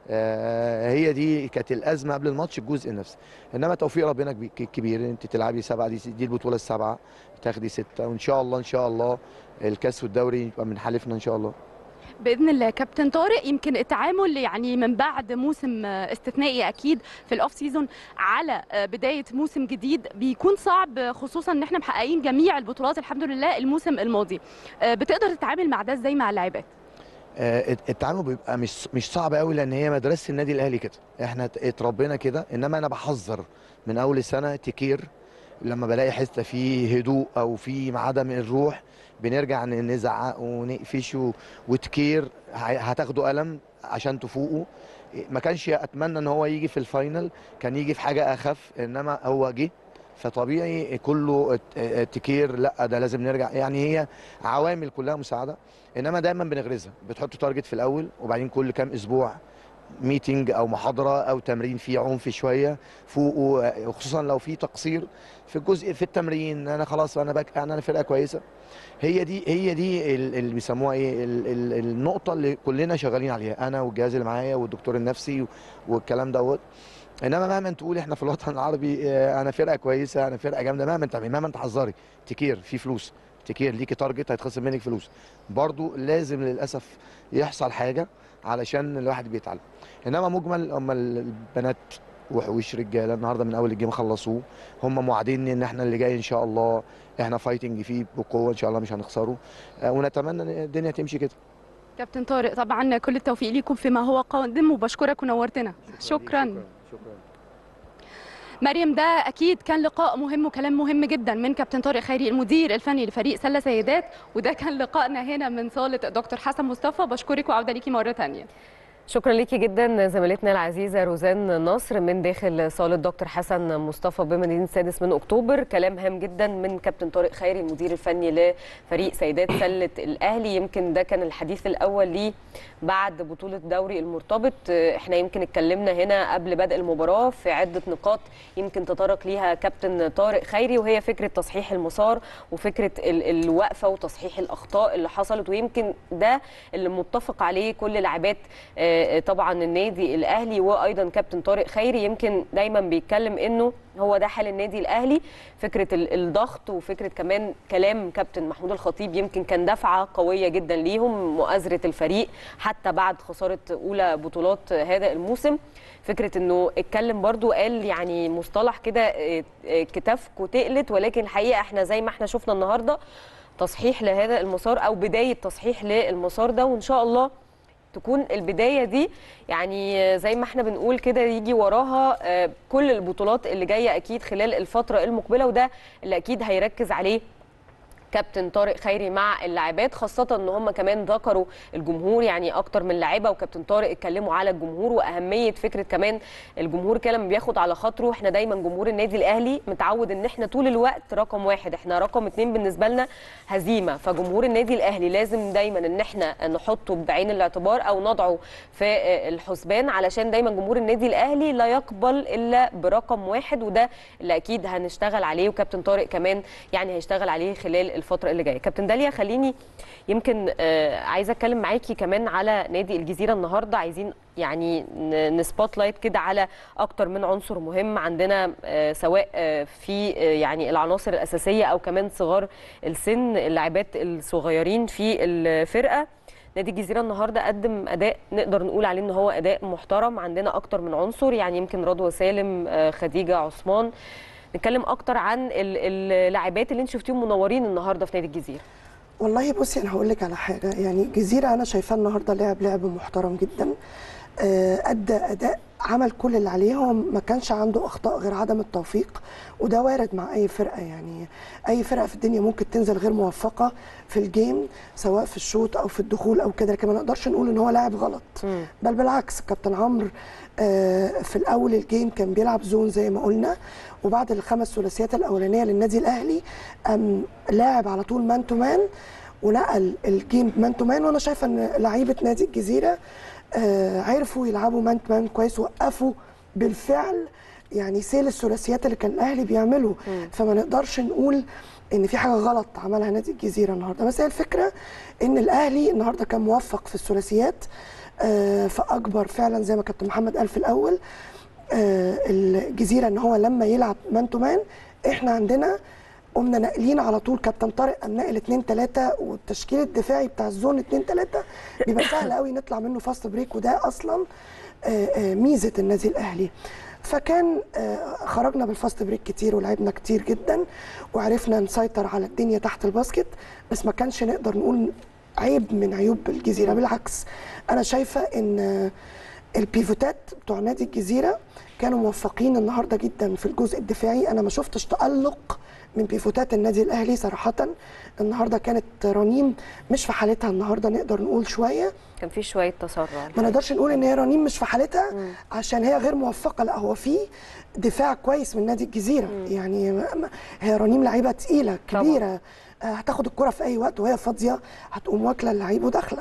آه، هي دي كانت الازمه قبل الماتش الجزء النفسي انما توفيق ربنا كبي- ك- كبير انت تلعبي سبعه دي دي البطوله السابعه تاخدي سته وان شاء الله ان شاء الله الكاس والدوري يبقى من حلفنا ان شاء الله باذن الله كابتن طارق يمكن التعامل يعني من بعد موسم استثنائي اكيد في الاوف سيزون على بدايه موسم جديد بيكون صعب خصوصا ان احنا محققين جميع البطولات الحمد لله الموسم الماضي بتقدر تتعامل مع ده ازاي مع اللاعبات آه، التعامل بيبقى مش مش صعب قوي لان هي مدرسه النادي الاهلي كده احنا ات- اتربينا كده انما انا بحذر من اول السنه تكير لما بلاقي حته فيه هدوء او في عدم الروح بنرجع ن- نزعق ونقفش و- وتكير ه- هتاخدوا قلم عشان تفوقوا ما كانش اتمنى ان هو يجي في الفاينل كان يجي في حاجه اخف انما هو جه فطبيعي كله ات- ات- تكير لا ده لازم نرجع يعني هي عوامل كلها مساعده انما دايما بنغرزها بتحط تارجت في الاول وبعدين كل كام اسبوع ميتنج او محاضره او تمرين فيه عنف شويه فوقه وخصوصا لو في تقصير في الجزء في التمرين انا خلاص انا بك انا فرقه كويسه هي دي هي دي ال- اللي بيسموها ايه ال- ال- النقطه اللي كلنا شغالين عليها انا والجهاز اللي معايا والدكتور النفسي والكلام دوت انما مهما تقول احنا في الوطن العربي آه، انا فرقه كويسه انا فرقه جامده مهما انت مهما انت حذري تكير في فلوس تكير ليكي تارجت هيتخصم منك فلوس برضو لازم للاسف يحصل حاجه علشان الواحد بيتعلم انما مجمل هم البنات وحوش رجاله النهارده من اول الجيم خلصوه هم موعدين ان احنا اللي جاي ان شاء الله احنا فايتنج فيه بقوه ان شاء الله مش هنخسره آه، ونتمنى ان الدنيا تمشي كده كابتن طارق طبعا كل التوفيق ليكم فيما هو قادم وبشكرك ونورتنا شكرا شكرا مريم ده اكيد كان لقاء مهم وكلام مهم جدا من كابتن طارق خيري المدير الفني لفريق سله سيدات وده كان لقائنا هنا من صاله دكتور حسن مصطفى بشكرك وعوده ليكي مره ثانيه شكرا ليكي جدا زميلتنا العزيزه روزان نصر من داخل صاله دكتور حسن مصطفى بمدينه السادس من اكتوبر كلام هام جدا من كابتن طارق خيري المدير الفني لفريق سيدات سله الاهلي يمكن ده كان الحديث الاول ليه بعد بطوله دوري المرتبط احنا يمكن اتكلمنا هنا قبل بدء المباراه في عده نقاط يمكن تطرق ليها كابتن طارق خيري وهي فكره تصحيح المسار وفكره ال- الوقفه وتصحيح الاخطاء اللي حصلت ويمكن ده اللي متفق عليه كل لاعبات آه، طبعا النادي الاهلي وايضا كابتن طارق خيري يمكن دايما بيتكلم انه هو ده حال النادي الاهلي فكره ال- الضغط وفكره كمان كلام كابتن محمود الخطيب يمكن كان دفعه قويه جدا ليهم مؤازره الفريق حتى بعد خساره اولى بطولات هذا الموسم فكره انه اتكلم برضو قال يعني مصطلح كده آه، آه، كتافكو تقلت ولكن الحقيقه احنا زي ما احنا شفنا النهارده تصحيح لهذا المسار او بدايه تصحيح للمسار ده وان شاء الله تكون البدايه دي يعني زي ما احنا بنقول كده يجي وراها آه، كل البطولات اللي جايه اكيد خلال الفتره المقبله وده اللي اكيد هيركز عليه كابتن طارق خيري مع اللاعبات خاصة ان هم كمان ذكروا الجمهور يعني اكتر من لاعيبه وكابتن طارق اتكلموا على الجمهور واهمية فكرة كمان الجمهور كده لما بياخد على خاطره احنا دايما جمهور النادي الاهلي متعود ان احنا طول الوقت رقم واحد احنا رقم اتنين بالنسبة لنا هزيمة فجمهور النادي الاهلي لازم دايما ان احنا نحطه بعين الاعتبار او نضعه في الحسبان علشان دايما جمهور النادي الاهلي لا يقبل الا برقم واحد وده اللي اكيد هنشتغل عليه وكابتن طارق كمان يعني هيشتغل عليه خلال الفتره اللي جايه كابتن داليا خليني يمكن آه، عايزه اتكلم معاكي كمان على نادي الجزيره النهارده عايزين يعني نسبوت لايت كده على اكتر من عنصر مهم عندنا آه، سواء آه، في آه، يعني العناصر الاساسيه او كمان صغار السن اللاعبات الصغيرين في الفرقه نادي الجزيره النهارده قدم اداء نقدر نقول عليه ان هو اداء محترم عندنا اكتر من عنصر يعني يمكن رضوى سالم آه، خديجه عثمان نتكلم اكتر عن ال- اللاعبات اللي انت شفتيهم منورين النهارده في نادي الجزيره والله بصي انا هقول لك على حاجه يعني جزيره انا شايفاه النهارده لعب لعب محترم جدا آه، ادى اداء عمل كل اللي عليه هو ما كانش عنده اخطاء غير عدم التوفيق وده وارد مع اي فرقه يعني اي فرقه في الدنيا ممكن تنزل غير موفقه في الجيم سواء في الشوط او في الدخول او كده لكن ما نقدرش نقول ان هو لاعب غلط بل بالعكس كابتن عمرو آه، في الاول الجيم كان بيلعب زون زي ما قلنا وبعد الخمس ثلاثيات الاولانيه للنادي الاهلي قام لاعب على طول مان تو مان ونقل الجيم مان تو مان وانا شايفه ان لعيبه نادي الجزيره آه، عرفوا يلعبوا مان تو مان كويس وقفوا بالفعل يعني سيل الثلاثيات اللي كان الاهلي بيعمله فما نقدرش نقول ان في حاجه غلط عملها نادي الجزيره النهارده بس هي الفكره ان الاهلي النهارده كان موفق في الثلاثيات آه، فاكبر فعلا زي ما كابتن محمد قال في الاول آه، الجزيره ان هو لما يلعب مان تو مان احنا عندنا قمنا ناقلين على طول كابتن طارق قام ناقل 2 3 والتشكيل الدفاعي بتاع الزون 2 3 بيبقى سهل قوي نطلع منه فاست بريك وده اصلا آه، آه، ميزه النادي الاهلي فكان آه، خرجنا بالفاست بريك كتير ولعبنا كتير جدا وعرفنا نسيطر على الدنيا تحت الباسكت بس ما كانش نقدر نقول عيب من عيوب الجزيره بالعكس انا شايفه ان آه، البيفوتات بتوع نادي الجزيره كانوا موفقين النهارده جدا في الجزء الدفاعي انا ما شفتش تالق من بيفوتات النادي الاهلي صراحه النهارده كانت رنيم مش في حالتها النهارده نقدر نقول شويه كان في شويه تسرع ما نقدرش نقول ان هي رنيم مش في حالتها عشان هي غير موفقه لا هو في دفاع كويس من نادي الجزيره يعني ما- ما- هي رنيم لعيبه تقيله طبعاً. كبيره آه، هتاخد الكره في اي وقت وهي فاضيه هتقوم واكله اللعيب وداخله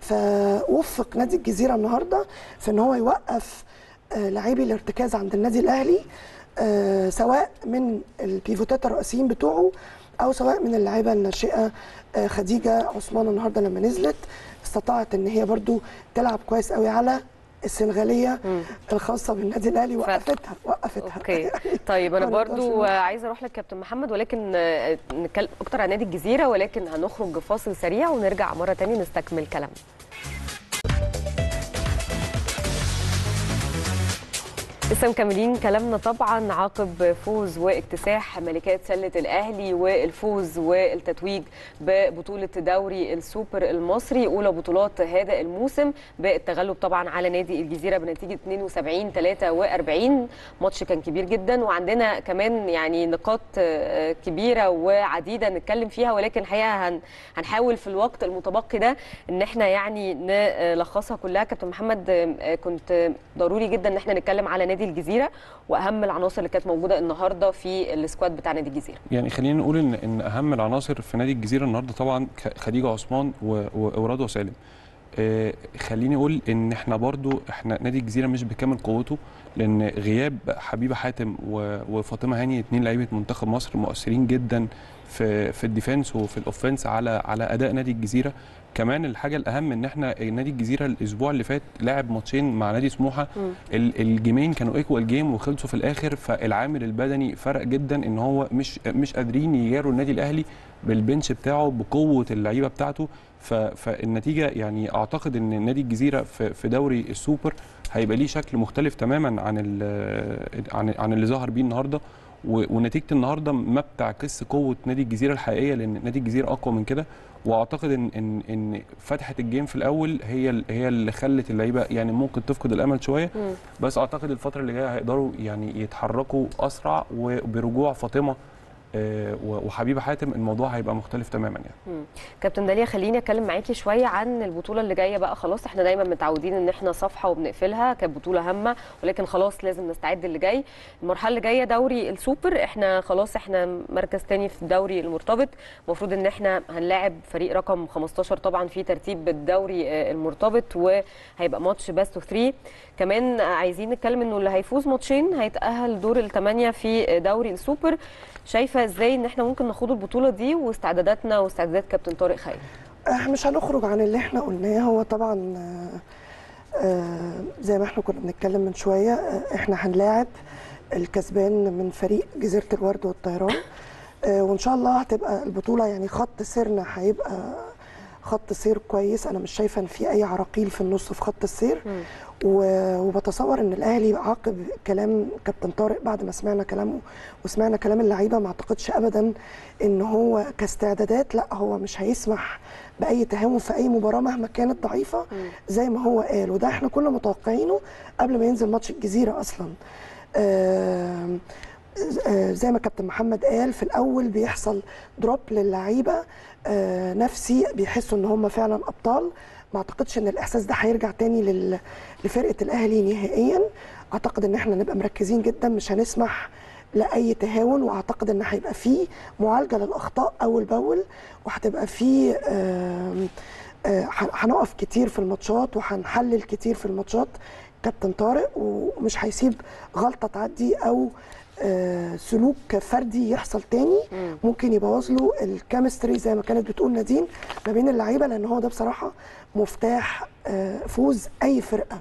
فوفق نادي الجزيره النهارده في ان هو يوقف آه، لاعبي الارتكاز عند النادي الاهلي آه، سواء من البيفوتات الرئيسيين بتوعه او سواء من اللاعيبه الناشئه آه، خديجه عثمان النهارده لما نزلت استطاعت ان هي برضو تلعب كويس قوي على السنغاليه الخاصه بالنادي الاهلي وقفتها وقفتها اوكي طيب انا ما نقدرش برضو نقول. عايزه اروح لك كابتن محمد ولكن آه، نتكلم اكتر عن نادي الجزيره ولكن هنخرج فاصل سريع ونرجع مره تانية نستكمل كلامنا لسه مكملين كلامنا طبعا عقب فوز واكتساح ملكات سله الاهلي والفوز والتتويج ببطوله دوري السوبر المصري اولى بطولات هذا الموسم بالتغلب طبعا على نادي الجزيره بنتيجه 72 43 ماتش كان كبير جدا وعندنا كمان يعني نقاط آه، كبيره وعديده نتكلم فيها ولكن الحقيقه هن هنحاول في الوقت المتبقي ده ان احنا يعني نلخصها كلها كابتن محمد آه، كنت ضروري جدا ان احنا نتكلم على نادي الجزيره واهم العناصر اللي كانت موجوده النهارده في السكواد بتاع نادي الجزيره يعني خلينا نقول ان ان اهم العناصر في نادي الجزيره النهارده طبعا خ- خديجه عثمان و- و- ورضوى سالم آه، خليني اقول ان احنا برضو احنا نادي الجزيره مش بكامل قوته لان غياب حبيبه حاتم و- وفاطمه هاني اتنين لعيبه منتخب مصر مؤثرين جدا في في الديفenس وفي الاوفنس على على اداء نادي الجزيره كمان الحاجه الاهم ان احنا نادي الجزيره الاسبوع اللي فات لعب ماتشين مع نادي سموحه ال- الجيمين كانوا ايكوال جيم وخلصوا في الاخر فالعامل البدني فرق جدا ان هو مش مش قادرين يجاروا النادي الاهلي بالبنش بتاعه بقوه اللعيبه بتاعته ف- فالنتيجه يعني اعتقد ان نادي الجزيره في في دوري السوبر هيبقى ليه شكل مختلف تماما عن ال- عن عن اللي ظهر بيه النهارده و- ونتيجه النهارده ما بتعكس قوه نادي الجزيره الحقيقيه لان نادي الجزيره اقوى من كده واعتقد ان ان ان فتحه الجيم في الاول هي ال- هي اللي خلت اللعيبه يعني ممكن تفقد الامل شويه بس اعتقد الفتره اللي جايه هيقدروا يعني يتحركوا اسرع وبرجوع فاطمه آه، و- وحبيبه حاتم الموضوع هيبقى مختلف تماما يعني كابتن داليا خليني اتكلم معاكي شويه عن البطوله اللي جايه بقى خلاص احنا دايما متعودين ان احنا صفحه وبنقفلها كانت بطوله هامه ولكن خلاص لازم نستعد اللي جاي المرحله اللي جايه دوري السوبر احنا خلاص احنا مركز تاني في الدوري المرتبط المفروض ان احنا هنلاعب فريق رقم 15 طبعا في ترتيب الدوري آه، المرتبط وهيبقى ماتش باست اوف 3 كمان عايزين نتكلم انه اللي هيفوز ماتشين هيتاهل دور الثمانيه في دوري السوبر شايفه ازاي ان احنا ممكن نخوض البطوله دي واستعداداتنا واستعدادات كابتن طارق خير احنا مش هنخرج عن اللي احنا قلناه هو طبعا آه، آه، زي ما احنا كنا بنتكلم من شويه آه، احنا هنلاعب الكسبان من فريق جزيره الورد والطيران آه، وان شاء الله هتبقى البطوله يعني خط سيرنا هيبقى خط سير كويس انا مش شايفه ان في اي عراقيل في النص في خط السير و- وبتصور ان الاهلي عاقب كلام كابتن طارق بعد ما سمعنا كلامه وسمعنا كلام اللعيبه ما اعتقدش ابدا ان هو كاستعدادات لا هو مش هيسمح باي تهاون في اي مباراه مهما كانت ضعيفه زي ما هو قال وده احنا كنا متوقعينه قبل ما ينزل ماتش الجزيره اصلا آم، آه، زي ما كابتن محمد قال في الاول بيحصل دروب للعيبه آه، نفسي بيحسوا ان هم فعلا ابطال ما اعتقدش ان الاحساس ده هيرجع تاني لل- لفرقه الاهلي نهائيا اعتقد ان احنا نبقى مركزين جدا مش هنسمح لاي تهاون واعتقد ان هيبقى فيه معالجه للاخطاء اول باول وهتبقى فيه آم، آه، ه- هنقف كتير في الماتشات وهنحلل كتير في الماتشات كابتن طارق ومش هيسيب غلطه تعدي او آه، سلوك فردي يحصل تاني ممكن يبوظ له الكيمستري زي ما كانت بتقول نادين ما بين اللعيبه لان هو ده بصراحه مفتاح آه، فوز اي فرقه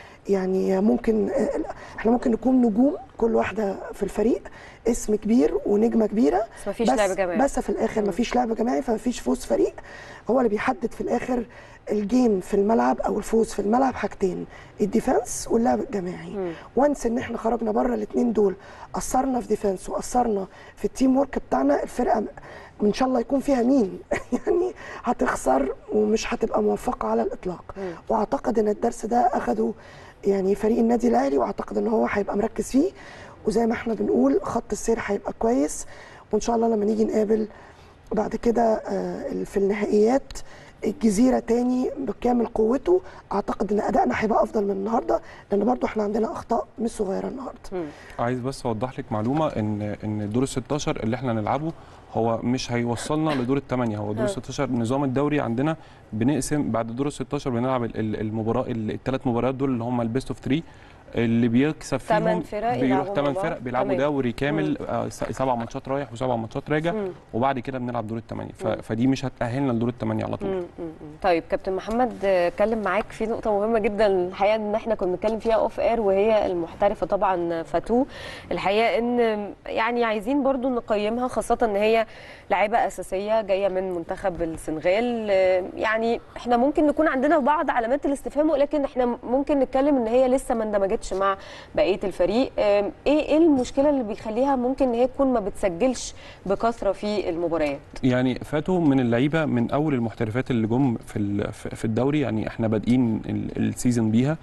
يعني ممكن آه، احنا ممكن نكون نجوم كل واحده في الفريق اسم كبير ونجمه كبيره بس مفيش لعب جماعي. بس في الاخر مفيش لعب جماعي فمفيش فوز فريق هو اللي بيحدد في الاخر الجيم في الملعب او الفوز في الملعب حاجتين الديفنس واللعب الجماعي وانس ان احنا خرجنا بره الاثنين دول اثرنا في ديفنس واثرنا في التيم ورك بتاعنا الفرقه ان شاء الله يكون فيها مين يعني هتخسر ومش هتبقى موفقه على الاطلاق واعتقد ان الدرس ده اخده يعني فريق النادي الاهلي واعتقد ان هو هيبقى مركز فيه وزي ما احنا بنقول خط السير هيبقى كويس وان شاء الله لما نيجي نقابل بعد كده آه، في النهائيات الجزيره تاني بكامل قوته اعتقد ان ادائنا هيبقى افضل من النهارده لان برضو احنا عندنا اخطاء مش صغيره النهارده عايز بس اوضح لك معلومه ان ان دور ال 16 اللي احنا هنلعبه هو مش هيوصلنا لدور الثمانيه هو دور ال 16 نظام الدوري عندنا بنقسم بعد دور ال 16 بنلعب ال- ال- المباراه الثلاث مباريات دول اللي هم البيست اوف 3 اللي بيكسب تمن فيهم فرق بيروح يلعبوا 8 مع فرق بعض. بيلعبوا تمام. دوري كامل آه، س- سبع ماتشات رايح وسبع ماتشات راجع وبعد كده بنلعب دور الثمانيه ف- فدي مش هتاهلنا لدور الثمانيه على طول مم، مم، مم. طيب كابتن محمد آه، اتكلم معاك في نقطه مهمه جدا الحقيقه ان احنا كنا بنتكلم فيها اوف اير وهي المحترفه طبعا فاتو الحقيقه ان يعني عايزين برضو نقيمها خاصه ان هي لاعيبه اساسيه جايه من منتخب السنغال آه، يعني احنا ممكن نكون عندنا بعض علامات الاستفهام ولكن احنا ممكن نتكلم ان هي لسه ما اندمجتش مع بقيه الفريق آه، ايه ايه المشكله اللي بيخليها ممكن ان هي تكون ما بتسجلش بكثره في المباريات يعني فاتوا من اللعيبه من اول المحترفات اللي جم في ال- في في الدوري يعني احنا بادئين ال- السيزون بيها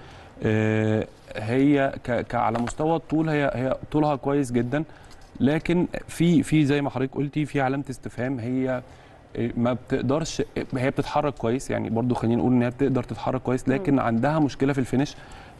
آه، هي ك- ك- على مستوى الطول هي هي طولها كويس جدا لكن في في زي ما حضرتك قلتي في علامه استفهام هي آه، ما بتقدرش هي بتتحرك كويس يعني برضو خلينا نقول ان هي بتقدر تتحرك كويس لكن عندها مشكله في الفينش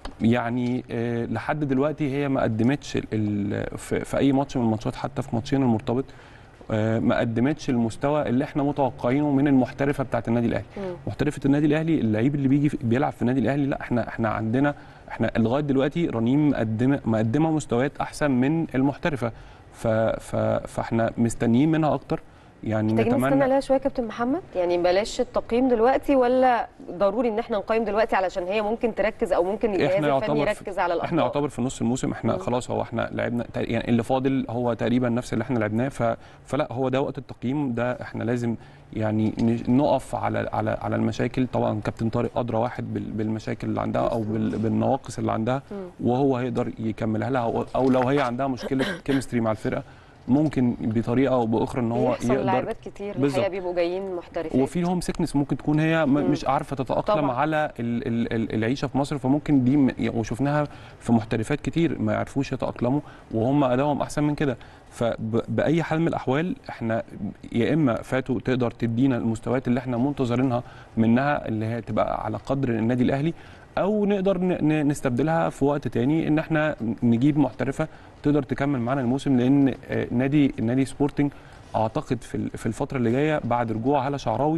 يعني آه، لحد دلوقتي هي ما قدمتش ال- ال- في في اي ماتش من الماتشات حتى في ماتشين المرتبط آه، ما قدمتش المستوى اللي احنا متوقعينه من المحترفه بتاعه النادي الاهلي محترفه النادي الاهلي اللعيب اللي بيجي في- بيلعب في النادي الاهلي لا احنا احنا عندنا احنا لغايه دلوقتي رنيم مقدمه مقدمه مستويات احسن من المحترفه ف ف فاحنا مستنيين منها اكتر يعني محتاجين نستنى نتمنى عليها شويه يا كابتن محمد يعني بلاش التقييم دلوقتي ولا ضروري ان احنا نقيم دلوقتي علشان هي ممكن تركز او ممكن الجهاز احنا الفني يعتبر في- يركز على الاخطاء احنا يعتبر في نص الموسم احنا خلاص هو احنا لعبنا تق- يعني اللي فاضل هو تقريبا نفس اللي احنا لعبناه ف... فلا هو ده وقت التقييم ده احنا لازم يعني ن- نقف على على على المشاكل طبعا كابتن طارق ادرى واحد بال- بالمشاكل اللي عندها او بال- بالنواقص اللي عندها وهو هيقدر يكملها لها أو- او لو هي عندها مشكله كيمستري مع الفرقه ممكن بطريقه او باخرى ان هو بيحصل يقدر لاعبات كتير بالظبط. الحقيقه بيبقوا جايين محترفين وفي لهم سيكنس ممكن تكون هي م- مش عارفه تتاقلم طبعاً. على ال ال ال العيشه في مصر فممكن دي م- وشفناها في محترفات كتير ما يعرفوش يتاقلموا وهم ادائهم احسن من كده فباي حال من الاحوال احنا يا اما فاتوا تقدر تدينا المستويات اللي احنا منتظرينها منها اللي هي تبقى على قدر النادي الاهلي او نقدر ن- ن- نستبدلها في وقت تاني ان احنا نجيب محترفه تقدر تكمل معانا الموسم لان آه، نادي نادي سبورتنج اعتقد في ال- في الفتره اللي جايه بعد رجوع هلا شعراوي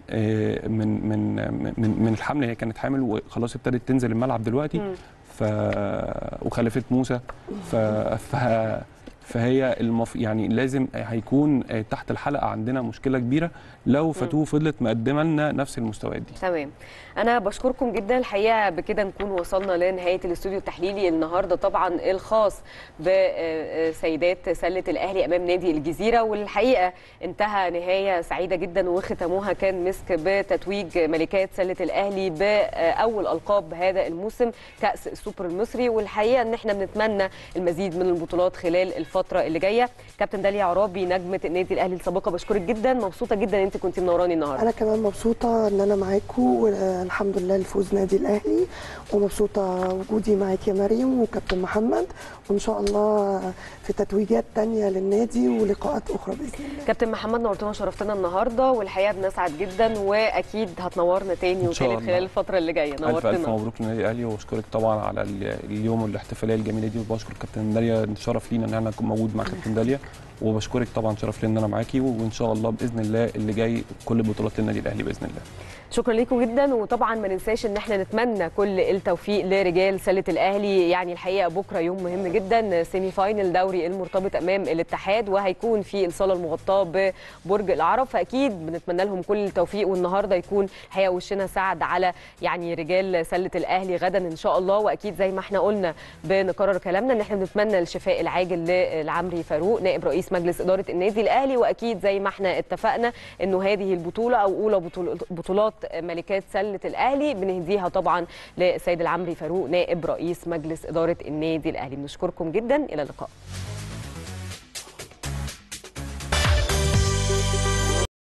آه، من من من من الحمل هي كانت حامل وخلاص ابتدت تنزل الملعب دلوقتي ف وخلفت موسى ف ف فهي المف... يعني لازم هيكون آه، تحت الحلقه عندنا مشكله كبيره لو فتوه فضلت مقدمه لنا نفس المستويات دي تمام انا بشكركم جدا الحقيقه بكده نكون وصلنا لنهايه الاستوديو التحليلي النهارده طبعا الخاص بسيدات سله الاهلي امام نادي الجزيره والحقيقه انتهى نهايه سعيده جدا وختموها كان مسك بتتويج ملكات سله الاهلي باول القاب هذا الموسم كاس السوبر المصري والحقيقه ان احنا بنتمنى المزيد من البطولات خلال الفتره اللي جايه كابتن داليا عرابي نجمه النادي الاهلي السابقه بشكرك جدا مبسوطه جدا ان انت كنت منوراني النهارده انا كمان مبسوطه ان انا معاكم والحمد لله لفوز نادي الاهلي ومبسوطه وجودي معاك يا مريم وكابتن محمد وان شاء الله في تتويجات تانية للنادي ولقاءات اخرى باذن الله كابتن محمد نورتنا وشرفتنا النهارده والحقيقه بنسعد جدا واكيد هتنورنا تاني إن شاء وتالت الله. خلال الفتره اللي جايه الف الف نورتنا مبروك للنادي الاهلي واشكرك طبعا على ال- اليوم والاحتفاليه الجميله دي وبشكر كابتن داليا شرف لينا ان انا اكون موجود مع كابتن داليا وبشكرك طبعا شرف لي ان انا معاكي وان شاء الله باذن الله اللي جاي كل بطولات النادي الاهلي باذن الله شكرا لكم جدا وطبعا ما ننساش ان احنا نتمنى كل التوفيق لرجال سله الاهلي يعني الحقيقه بكره يوم مهم جدا سيمي فاينل دوري المرتبط امام الاتحاد وهيكون في الصاله المغطاه ببرج العرب فاكيد بنتمنى لهم كل التوفيق والنهارده يكون الحقيقه وشنا سعد على يعني رجال سله الاهلي غدا ان شاء الله واكيد زي ما احنا قلنا بنكرر كلامنا ان احنا بنتمنى الشفاء العاجل لعمري فاروق نائب رئيس مجلس اداره النادي الاهلي واكيد زي ما احنا اتفقنا انه هذه البطوله او اولى بطول- بطولات ملكات سله الاهلي بنهديها طبعا للسيد العمري فاروق نائب رئيس مجلس اداره النادي الاهلي بنشكركم جدا الى اللقاء